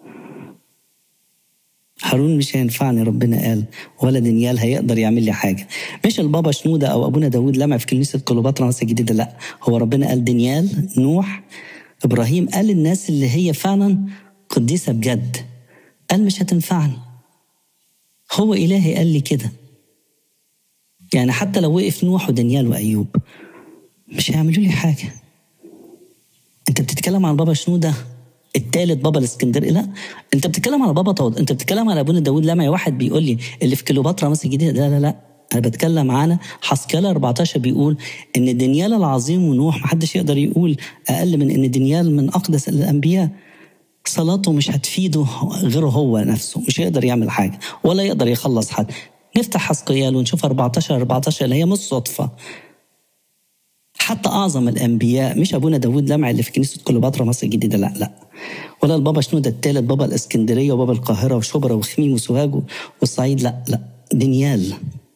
هارون مش هينفعني ربنا قال ولا دانيال هيقدر يعمل لي حاجه مش البابا شنوده او ابونا داود لمع في كنيسه كليوباترا مصر الجديده لا هو ربنا قال دانيال نوح ابراهيم قال الناس اللي هي فعلا قديسه بجد قال مش هتنفعني هو الهي قال لي كده يعني حتى لو وقف نوح ودانيال وايوب مش هيعملوا لي حاجه انت بتتكلم عن بابا شنوده التالت بابا الاسكندري لا انت بتتكلم على بابا طود انت بتتكلم على ابونا داود لمعي واحد بيقول لي اللي في كليوباترا مصر الجديده لا لا لا انا بتكلم عن حسكاله 14 بيقول ان دانيال العظيم ونوح محدش يقدر يقول اقل من ان دانيال من اقدس الانبياء صلاته مش هتفيده غيره هو نفسه مش هيقدر يعمل حاجه ولا يقدر يخلص حد نفتح حسقيال ونشوف 14 14 اللي هي مش صدفه حتى اعظم الانبياء مش ابونا داود لمع اللي في كنيسه كليوباترا مصر الجديده لا لا ولا البابا شنودة الثالث بابا الاسكندريه وبابا القاهره وشبرا وخميم وسوهاج والصعيد لا لا دانيال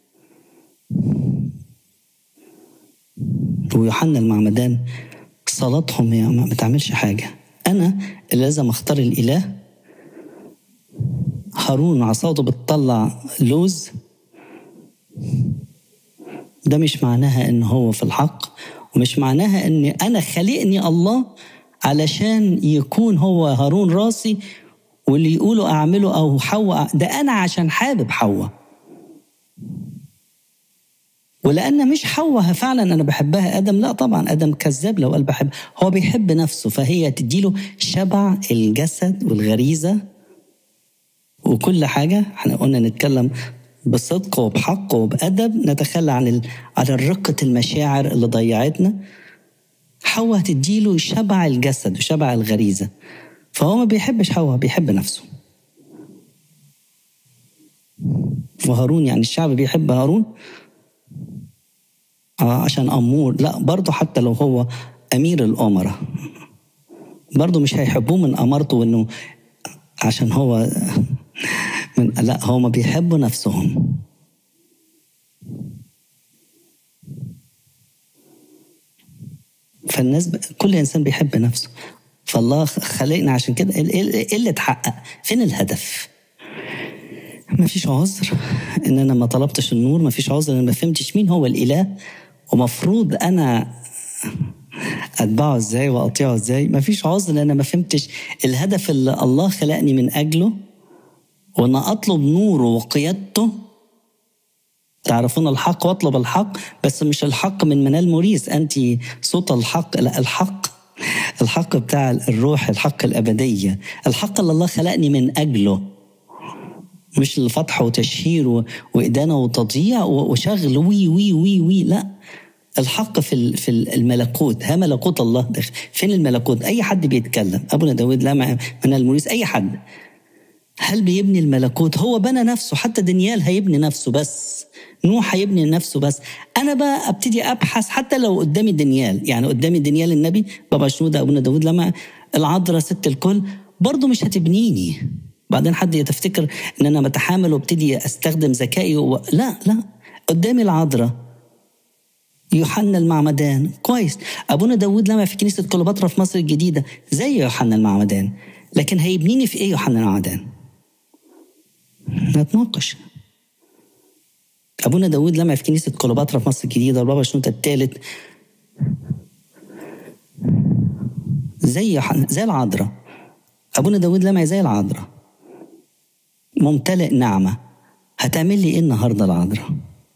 ويوحنا المعمدان صلاتهم هي ما بتعملش حاجه انا اللي لازم اختار الاله هارون عصاته بتطلع لوز ده مش معناها ان هو في الحق ومش معناها ان انا خلقني الله علشان يكون هو هارون راسي واللي يقولوا اعمله او حواء ده انا عشان حابب حواء ولان مش حواء فعلا انا بحبها ادم لا طبعا ادم كذاب لو قال بحب هو بيحب نفسه فهي تديله شبع الجسد والغريزه وكل حاجه احنا قلنا نتكلم بصدق وبحق وبأدب نتخلى عن ال... عن رقة المشاعر اللي ضيعتنا حواء تديله شبع الجسد وشبع الغريزة فهو ما بيحبش حواء بيحب نفسه وهارون يعني الشعب بيحب هارون آه عشان أمور لا برضه حتى لو هو أمير الأمراء برضه مش هيحبوه من أمارته وإنه عشان هو من لا هم بيحبوا نفسهم فالناس ب... كل انسان بيحب نفسه فالله خلقنا عشان كده ايه اللي اتحقق فين الهدف ما فيش عذر ان انا ما طلبتش النور ما فيش عذر ان ما فهمتش مين هو الاله ومفروض انا اتبعه ازاي واطيعه ازاي ما فيش عذر ان انا ما فهمتش الهدف اللي الله خلقني من اجله وانا اطلب نوره وقيادته تعرفون الحق واطلب الحق بس مش الحق من منال موريس انت صوت الحق لا الحق الحق بتاع الروح الحق الابديه الحق اللي الله خلقني من اجله مش الفتح وتشهير وادانه وتضييع وشغل وي وي وي وي لا الحق في في الملكوت ها ملكوت الله داخل فين الملكوت اي حد بيتكلم ابونا داود لمع من الموريس اي حد هل بيبني الملكوت هو بنى نفسه حتى دانيال هيبني نفسه بس نوح هيبني نفسه بس انا بقى ابتدي ابحث حتى لو قدامي دانيال يعني قدامي دانيال النبي بابا شنودة ابونا داود لما العذراء ست الكل برضه مش هتبنيني بعدين حد يتفتكر ان انا بتحامل وابتدي استخدم ذكائي و... لا لا قدامي العذراء يوحنا المعمدان كويس ابونا داود لما في كنيسه كليوباترا في مصر الجديده زي يوحنا المعمدان لكن هيبنيني في ايه يوحنا المعمدان نتناقش ابونا داود لما في كنيسه كليوباترا في مصر الجديده البابا شنوته الثالث زي زي العذراء ابونا داود لما زي العذراء ممتلئ نعمه هتعمل لي ايه النهارده العذراء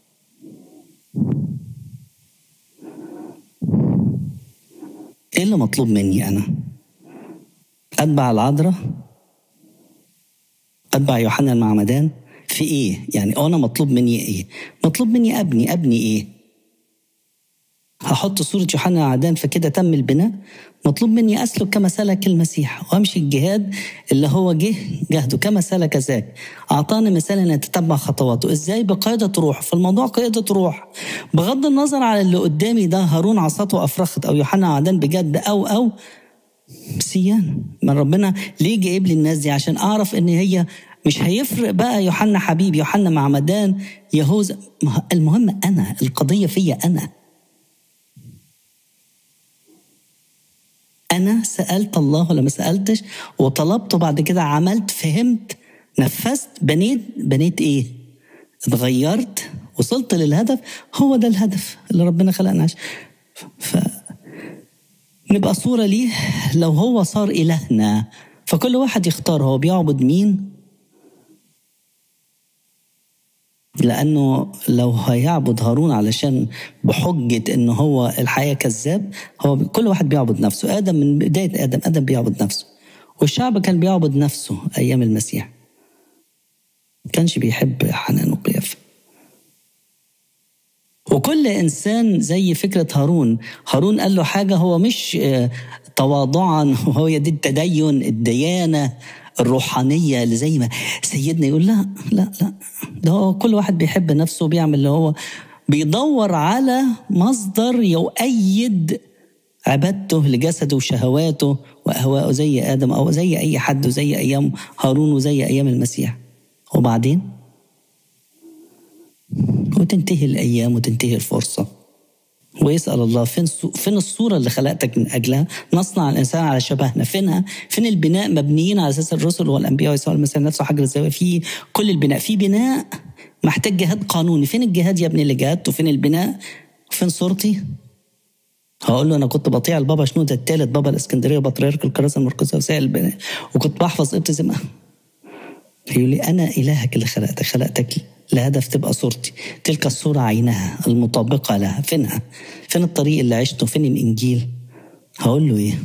ايه اللي مطلوب مني انا اتبع العذراء اتبع يوحنا المعمدان في ايه يعني انا مطلوب مني ايه مطلوب مني ابني ابني ايه هحط صورة يوحنا العدان فكده تم البناء مطلوب مني أسلك كما سلك المسيح وأمشي الجهاد اللي هو جه جهده كما سلك ذاك أعطاني مثال أن أتتبع خطواته إزاي بقيادة روح فالموضوع قيادة روح بغض النظر على اللي قدامي ده هارون عصاته أفرخت أو يوحنا عدان بجد أو أو سيان من ربنا ليه جايب لي الناس دي عشان أعرف إن هي مش هيفرق بقى يوحنا حبيب يوحنا معمدان يهوذا المهم أنا القضية فيا أنا أنا سألت الله ولا ما سألتش وطلبته بعد كده عملت فهمت نفذت بنيت بنيت إيه؟ اتغيرت وصلت للهدف هو ده الهدف اللي ربنا خلقنا عشان ف نبقى صورة ليه لو هو صار إلهنا فكل واحد يختار هو بيعبد مين لأنه لو هيعبد هارون علشان بحجة إن هو الحقيقة كذاب هو كل واحد بيعبد نفسه آدم من بداية آدم آدم بيعبد نفسه والشعب كان بيعبد نفسه أيام المسيح كانش بيحب حنان وقيافة وكل إنسان زي فكرة هارون هارون قال له حاجة هو مش تواضعا وهو دي التدين الديانة الروحانيه اللي زي ما سيدنا يقول لا لا لا ده هو كل واحد بيحب نفسه وبيعمل اللي هو بيدور على مصدر يؤيد عبادته لجسده وشهواته واهواءه زي ادم او زي اي حد وزي ايام هارون وزي ايام المسيح وبعدين وتنتهي الايام وتنتهي الفرصه ويسأل الله فين فين الصورة اللي خلقتك من أجلها؟ نصنع الإنسان على شبهنا، فينها؟ فين البناء مبنيين على أساس الرسل والأنبياء ويسوع المسيح نفسه حجر الزاوية في كل البناء، في بناء محتاج جهاد قانوني، فين الجهاد يا ابني اللي جهادته؟ فين البناء؟ فين صورتي؟ هقول له انا كنت بطيع البابا شنودة الثالث بابا الاسكندريه بطريرك الكراسه المركزيه وسائل البناء وكنت بحفظ ابتسم يقول لي انا الهك اللي خلقتك خلقتك لهدف تبقى صورتي تلك الصورة عينها المطابقة لها فينها فين الطريق اللي عشته فين الإنجيل هقول له إيه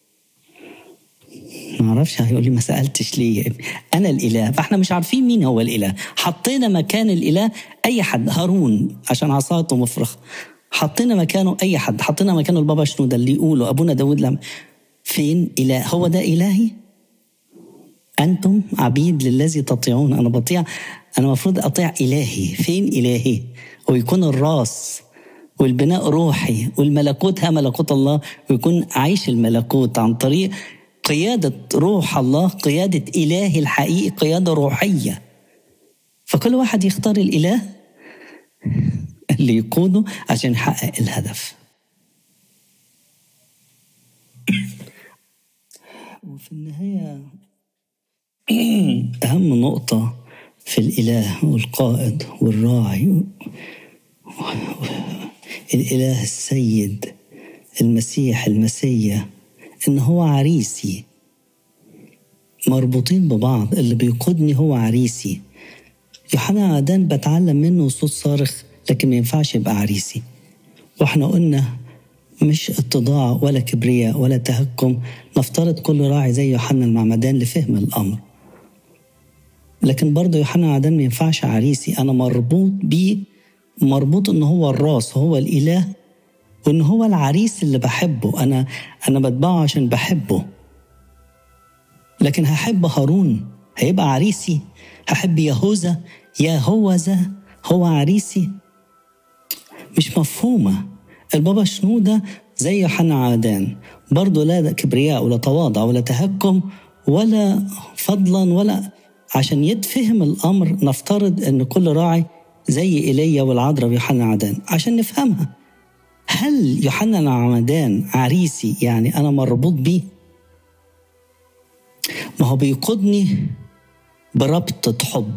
ما اعرفش هيقول لي ما سالتش ليه انا الاله فاحنا مش عارفين مين هو الاله حطينا مكان الاله اي حد هارون عشان عصاته مفرخ حطينا مكانه اي حد حطينا مكانه البابا شنوده اللي يقوله ابونا داود لما فين اله هو ده الهي انتم عبيد للذي تطيعون انا بطيع انا المفروض اطيع الهي فين الهي ويكون الراس والبناء روحي والملكوت ها ملكوت الله ويكون عايش الملكوت عن طريق قيادة روح الله قيادة إلهي الحقيقي قيادة روحية فكل واحد يختار الإله اللي يقوده عشان يحقق الهدف وفي النهاية أهم نقطة في الإله والقائد والراعي الإله السيد المسيح المسيح إن هو عريسي مربوطين ببعض اللي بيقودني هو عريسي يوحنا عدان بتعلم منه صوت صارخ لكن ما ينفعش يبقى عريسي واحنا قلنا مش اتضاع ولا كبرياء ولا تهكم نفترض كل راعي زي يوحنا المعمدان لفهم الأمر لكن برضه يوحنا عدن ما ينفعش عريسي انا مربوط بيه مربوط ان هو الراس هو الاله وان هو العريس اللي بحبه انا انا بتبعه عشان بحبه لكن هحب هارون هيبقى عريسي هحب يهوذا يا هوذا هو عريسي مش مفهومة البابا شنودة زي يوحنا عدان برضه لا كبرياء ولا تواضع ولا تهكم ولا فضلا ولا عشان يتفهم الامر نفترض ان كل راعي زي ايليا والعذراء ويوحنا عدان عشان نفهمها هل يوحنا العمدان عريسي يعني انا مربوط بيه ما هو بيقودني بربطة حب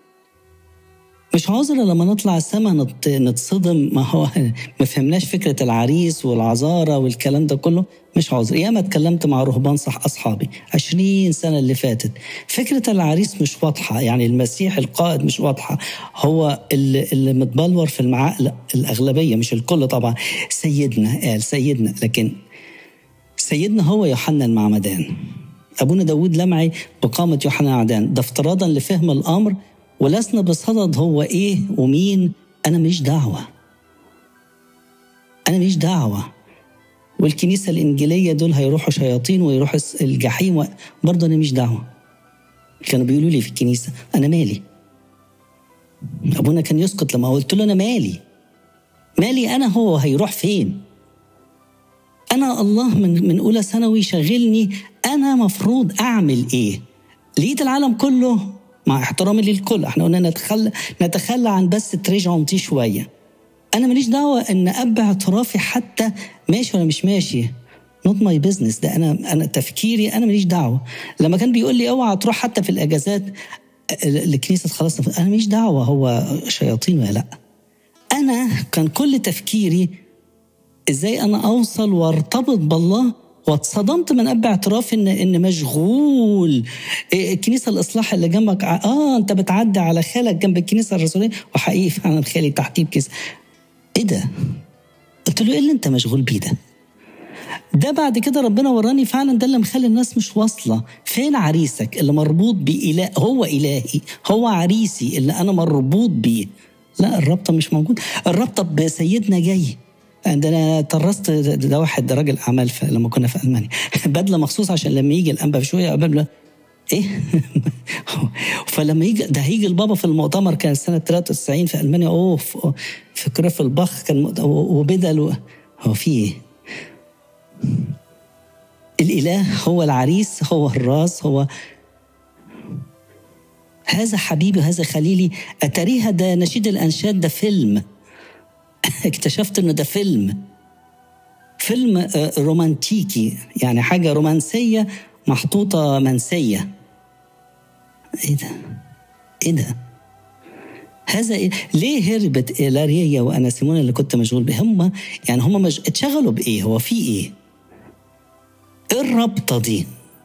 مش عذر لما نطلع السما نت... نتصدم ما هو ما فهمناش فكرة العريس والعذارة والكلام ده كله مش عذر ياما اتكلمت مع رهبان صح أصحابي عشرين سنة اللي فاتت فكرة العريس مش واضحة يعني المسيح القائد مش واضحة هو اللي, اللي متبلور في المعاق الأغلبية مش الكل طبعا سيدنا قال سيدنا لكن سيدنا هو يوحنا المعمدان ابونا داود لمعي بقامه يوحنا عدان ده افتراضا لفهم الامر ولسنا بصدد هو ايه ومين انا ماليش دعوه انا ماليش دعوه والكنيسه الانجيليه دول هيروحوا شياطين ويروحوا الجحيم برضه انا ماليش دعوه كانوا بيقولوا لي في الكنيسه انا مالي ابونا كان يسكت لما قلت له انا مالي مالي انا هو هيروح فين انا الله من من اولى ثانوي شغلني انا مفروض اعمل ايه لقيت العالم كله مع احترامي للكل احنا قلنا نتخلى نتخلى عن بس تريجونتي شويه انا ماليش دعوه ان اب اعترافي حتى ماشي ولا مش ماشي نوت ماي بزنس ده انا انا تفكيري انا ماليش دعوه لما كان بيقول لي اوعى تروح حتى في الاجازات الكنيسه خلاص انا ماليش دعوه هو شياطين ولا لا انا كان كل تفكيري ازاي انا اوصل وارتبط بالله واتصدمت من اب اعتراف ان ان مشغول الكنيسه الاصلاح اللي جنبك اه انت بتعدي على خالك جنب الكنيسه الرسوليه وحقيقي فعلا خالي تحتيه بكيس ايه ده؟ قلت له ايه اللي انت مشغول بيه ده؟ ده بعد كده ربنا وراني فعلا ده اللي مخلي الناس مش واصله فين عريسك اللي مربوط بإله هو إلهي هو عريسي اللي أنا مربوط بيه لا الرابطة مش موجود الرابطة بسيدنا جاي عندنا طرست ده واحد ده راجل اعمال لما كنا في المانيا بدله مخصوص عشان لما يجي الانبا بشويه قبل ايه فلما يجي ده هيجي البابا في المؤتمر كان سنه 93 في المانيا اوه في كريف البخ كان وبدل هو في ايه؟ الاله هو العريس هو الراس هو هذا حبيبي هذا خليلي اتريها ده نشيد الانشاد ده فيلم اكتشفت انه ده فيلم فيلم رومانتيكي يعني حاجة رومانسية محطوطة منسية ايه ده ايه ده هذا إيه؟ ليه هربت لاريا وانا سيمون اللي كنت مشغول بهم هم يعني هم مج... اتشغلوا بايه هو في ايه ايه الرابطه دي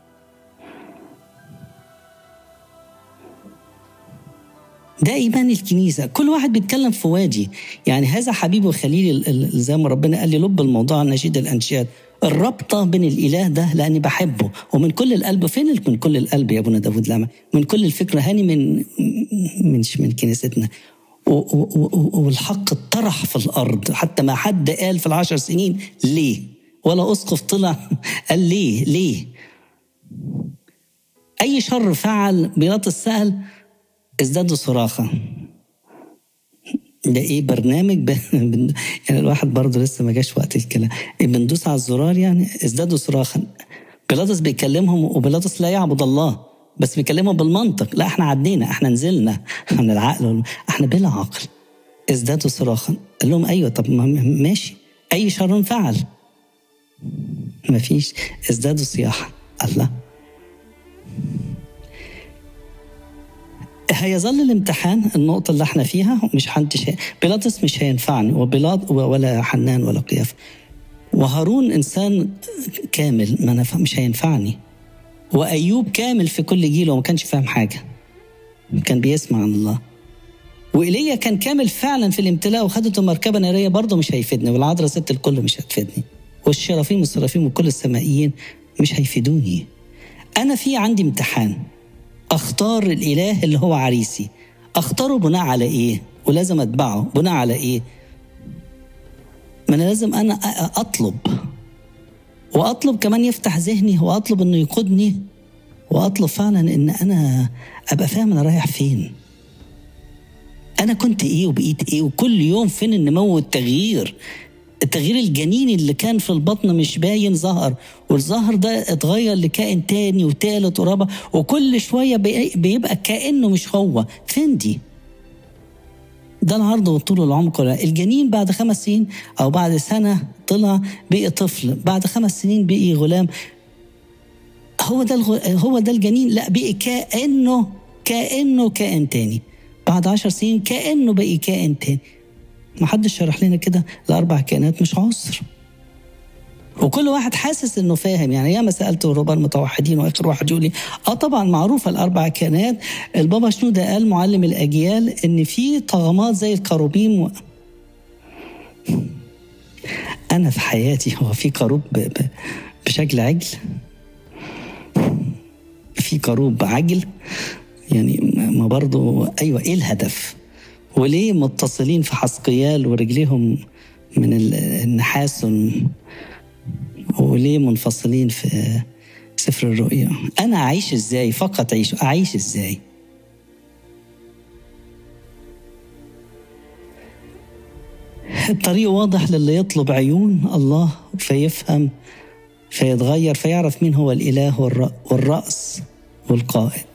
ده ايمان الكنيسه كل واحد بيتكلم في وادي يعني هذا حبيبي وخليلي زي ما ربنا قال لي لب الموضوع نشيد الانشاد الرابطه بين الاله ده لاني بحبه ومن كل القلب فين من كل القلب يا ابونا داود لما من كل الفكره هاني من من من كنيستنا والحق اتطرح في الارض حتى ما حد قال في العشر سنين ليه ولا اسقف طلع قال ليه ليه اي شر فعل بيلاطس سال ازدادوا صراخة ده ايه برنامج ب... يعني الواحد برضه لسه ما جاش وقت الكلام إيه بندوس على الزرار يعني ازدادوا صراخا بيلاطس بيكلمهم وبيلاطس لا يعبد الله بس بيكلمهم بالمنطق لا احنا عدينا احنا نزلنا من العقل احنا بلا عقل ازدادوا صراخا قال لهم ايوه طب ماشي اي شر فعل مفيش ازدادوا صياحا الله هيظل الامتحان النقطة اللي احنا فيها مش حد شيء بيلاطس مش هينفعني وبيلاط ولا حنان ولا قياف وهارون إنسان كامل ما نف... مش هينفعني وأيوب كامل في كل جيله وما كانش فاهم حاجة كان بيسمع عن الله وإيليا كان كامل فعلا في الامتلاء وخدته مركبة نارية برضه مش هيفيدني والعذراء ست الكل مش هتفيدني والشرافيم والسرافيم وكل السمائيين مش هيفيدوني أنا في عندي امتحان اختار الاله اللي هو عريسي اختاره بناء على ايه ولازم اتبعه بناء على ايه ما انا لازم انا اطلب واطلب كمان يفتح ذهني واطلب انه يقودني واطلب فعلا ان انا ابقى فاهم انا رايح فين انا كنت ايه وبقيت ايه وكل يوم فين النمو والتغيير التغيير الجنيني اللي كان في البطن مش باين ظهر والظهر ده اتغير لكائن تاني وتالت ورابع وكل شوية بيبقى كأنه مش هو فين دي ده العرض والطول والعمق الجنين بعد خمس سنين او بعد سنه طلع بقي طفل بعد خمس سنين بقي غلام هو ده الغ... هو ده الجنين لا بقي كانه كانه كائن تاني بعد عشر سنين كانه بقي كائن تاني ما حدش شرح لنا كده الاربع كائنات مش عذر وكل واحد حاسس انه فاهم يعني ياما سالت ربما المتوحدين واخر واحد يقول لي اه طبعا معروفه الاربع كائنات البابا شنوده قال معلم الاجيال ان في طغمات زي الكروبيم و... انا في حياتي هو في كروب ب... ب... بشكل عجل في كروب عجل يعني ما برضو ايوه ايه الهدف وليه متصلين في حسقيال ورجليهم من النحاس وليه منفصلين في سفر الرؤيا انا اعيش ازاي فقط اعيش اعيش ازاي الطريق واضح للي يطلب عيون الله فيفهم فيتغير فيعرف مين هو الاله والراس والقائد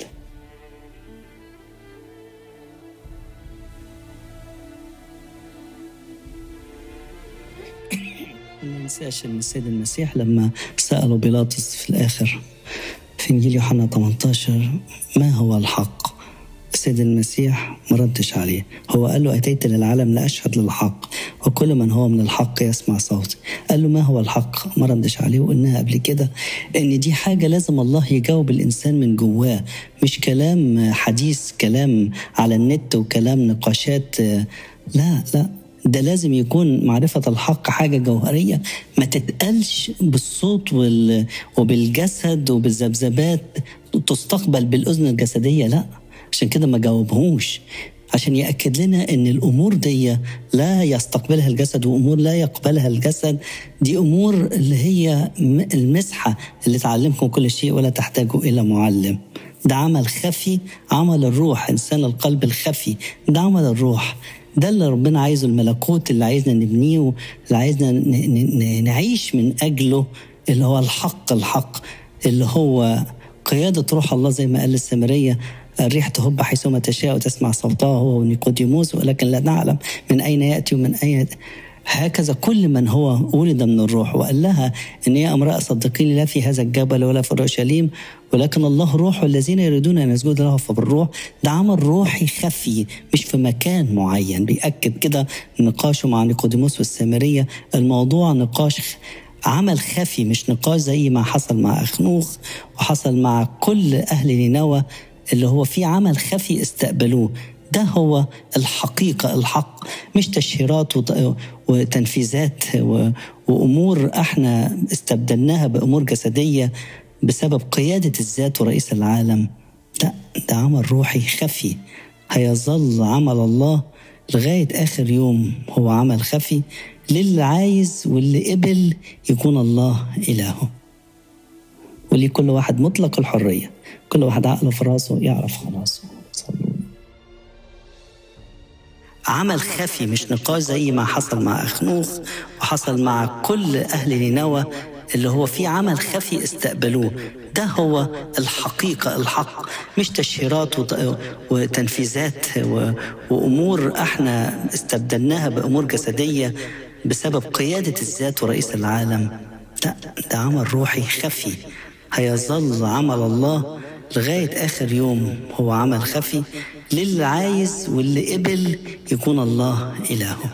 ما ننساش ان السيد المسيح لما سالوا بيلاطس في الاخر في انجيل يوحنا 18 ما هو الحق السيد المسيح ما ردش عليه هو قال له أتيت للعالم لأشهد للحق وكل من هو من الحق يسمع صوتي قال له ما هو الحق ما ردش عليه وقلناها قبل كده إن دي حاجة لازم الله يجاوب الإنسان من جواه مش كلام حديث كلام على النت وكلام نقاشات لا لا ده لازم يكون معرفة الحق حاجة جوهرية ما تتقالش بالصوت وال... وبالجسد وبالذبذبات تستقبل بالأذن الجسدية لأ عشان كده ما جاوبهوش عشان يأكد لنا أن الأمور دي لا يستقبلها الجسد وأمور لا يقبلها الجسد دي أمور اللي هي المسحة اللي تعلمكم كل شيء ولا تحتاجوا إلى معلم ده عمل خفي عمل الروح إنسان القلب الخفي ده عمل الروح ده اللي ربنا عايزه الملكوت اللي عايزنا نبنيه اللي عايزنا نعيش من أجله اللي هو الحق الحق اللي هو قيادة روح الله زي ما قال السامرية الريح تهب حيثما تشاء وتسمع صوتها هو ونيقوديموس ولكن لا نعلم من أين يأتي ومن أين هكذا كل من هو ولد من الروح وقال لها ان يا امراه صدقيني لا في هذا الجبل ولا في اورشليم ولكن الله روح والذين يريدون ان يسجدوا له فبالروح ده عمل روحي خفي مش في مكان معين بيأكد كده نقاشه مع نيقوديموس والسامريه الموضوع نقاش عمل خفي مش نقاش زي ما حصل مع اخنوخ وحصل مع كل اهل نينوى اللي هو في عمل خفي استقبلوه ده هو الحقيقة الحق مش تشهيرات وتنفيذات وأمور احنا استبدلناها بأمور جسدية بسبب قيادة الذات ورئيس العالم لا ده عمل روحي خفي هيظل عمل الله لغاية آخر يوم هو عمل خفي للي عايز واللي قبل يكون الله إلهه ولكل واحد مطلق الحرية كل واحد عقله في راسه يعرف خلاصه عمل خفي مش نقاش زي ما حصل مع أخنوخ وحصل مع كل أهل نينوى اللي هو في عمل خفي استقبلوه ده هو الحقيقة الحق مش تشهيرات وتنفيذات وأمور احنا استبدلناها بأمور جسدية بسبب قيادة الذات ورئيس العالم لا ده عمل روحي خفي هيظل عمل الله لغاية آخر يوم هو عمل خفي للي عايز واللي قبل يكون الله إلهه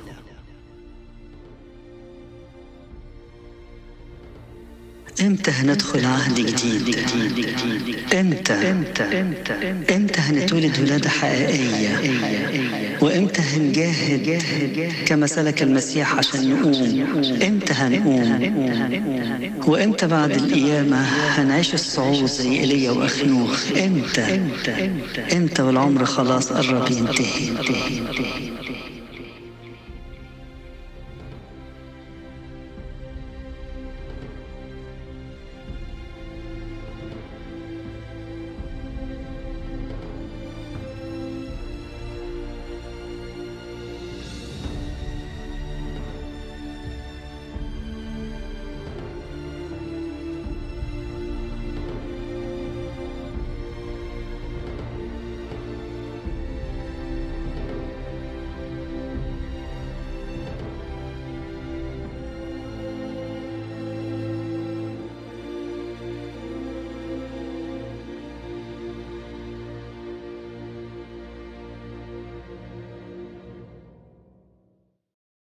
امتى هندخل عهد جديد امتى امتى هنتولد ولادة حقيقية وامتى هنجاهد كما سلك المسيح عشان نقوم امتى هنقوم وامتى بعد القيامة هنعيش الصعود زي ايليا واخنوخ امتى امتى والعمر خلاص قرب ينتهي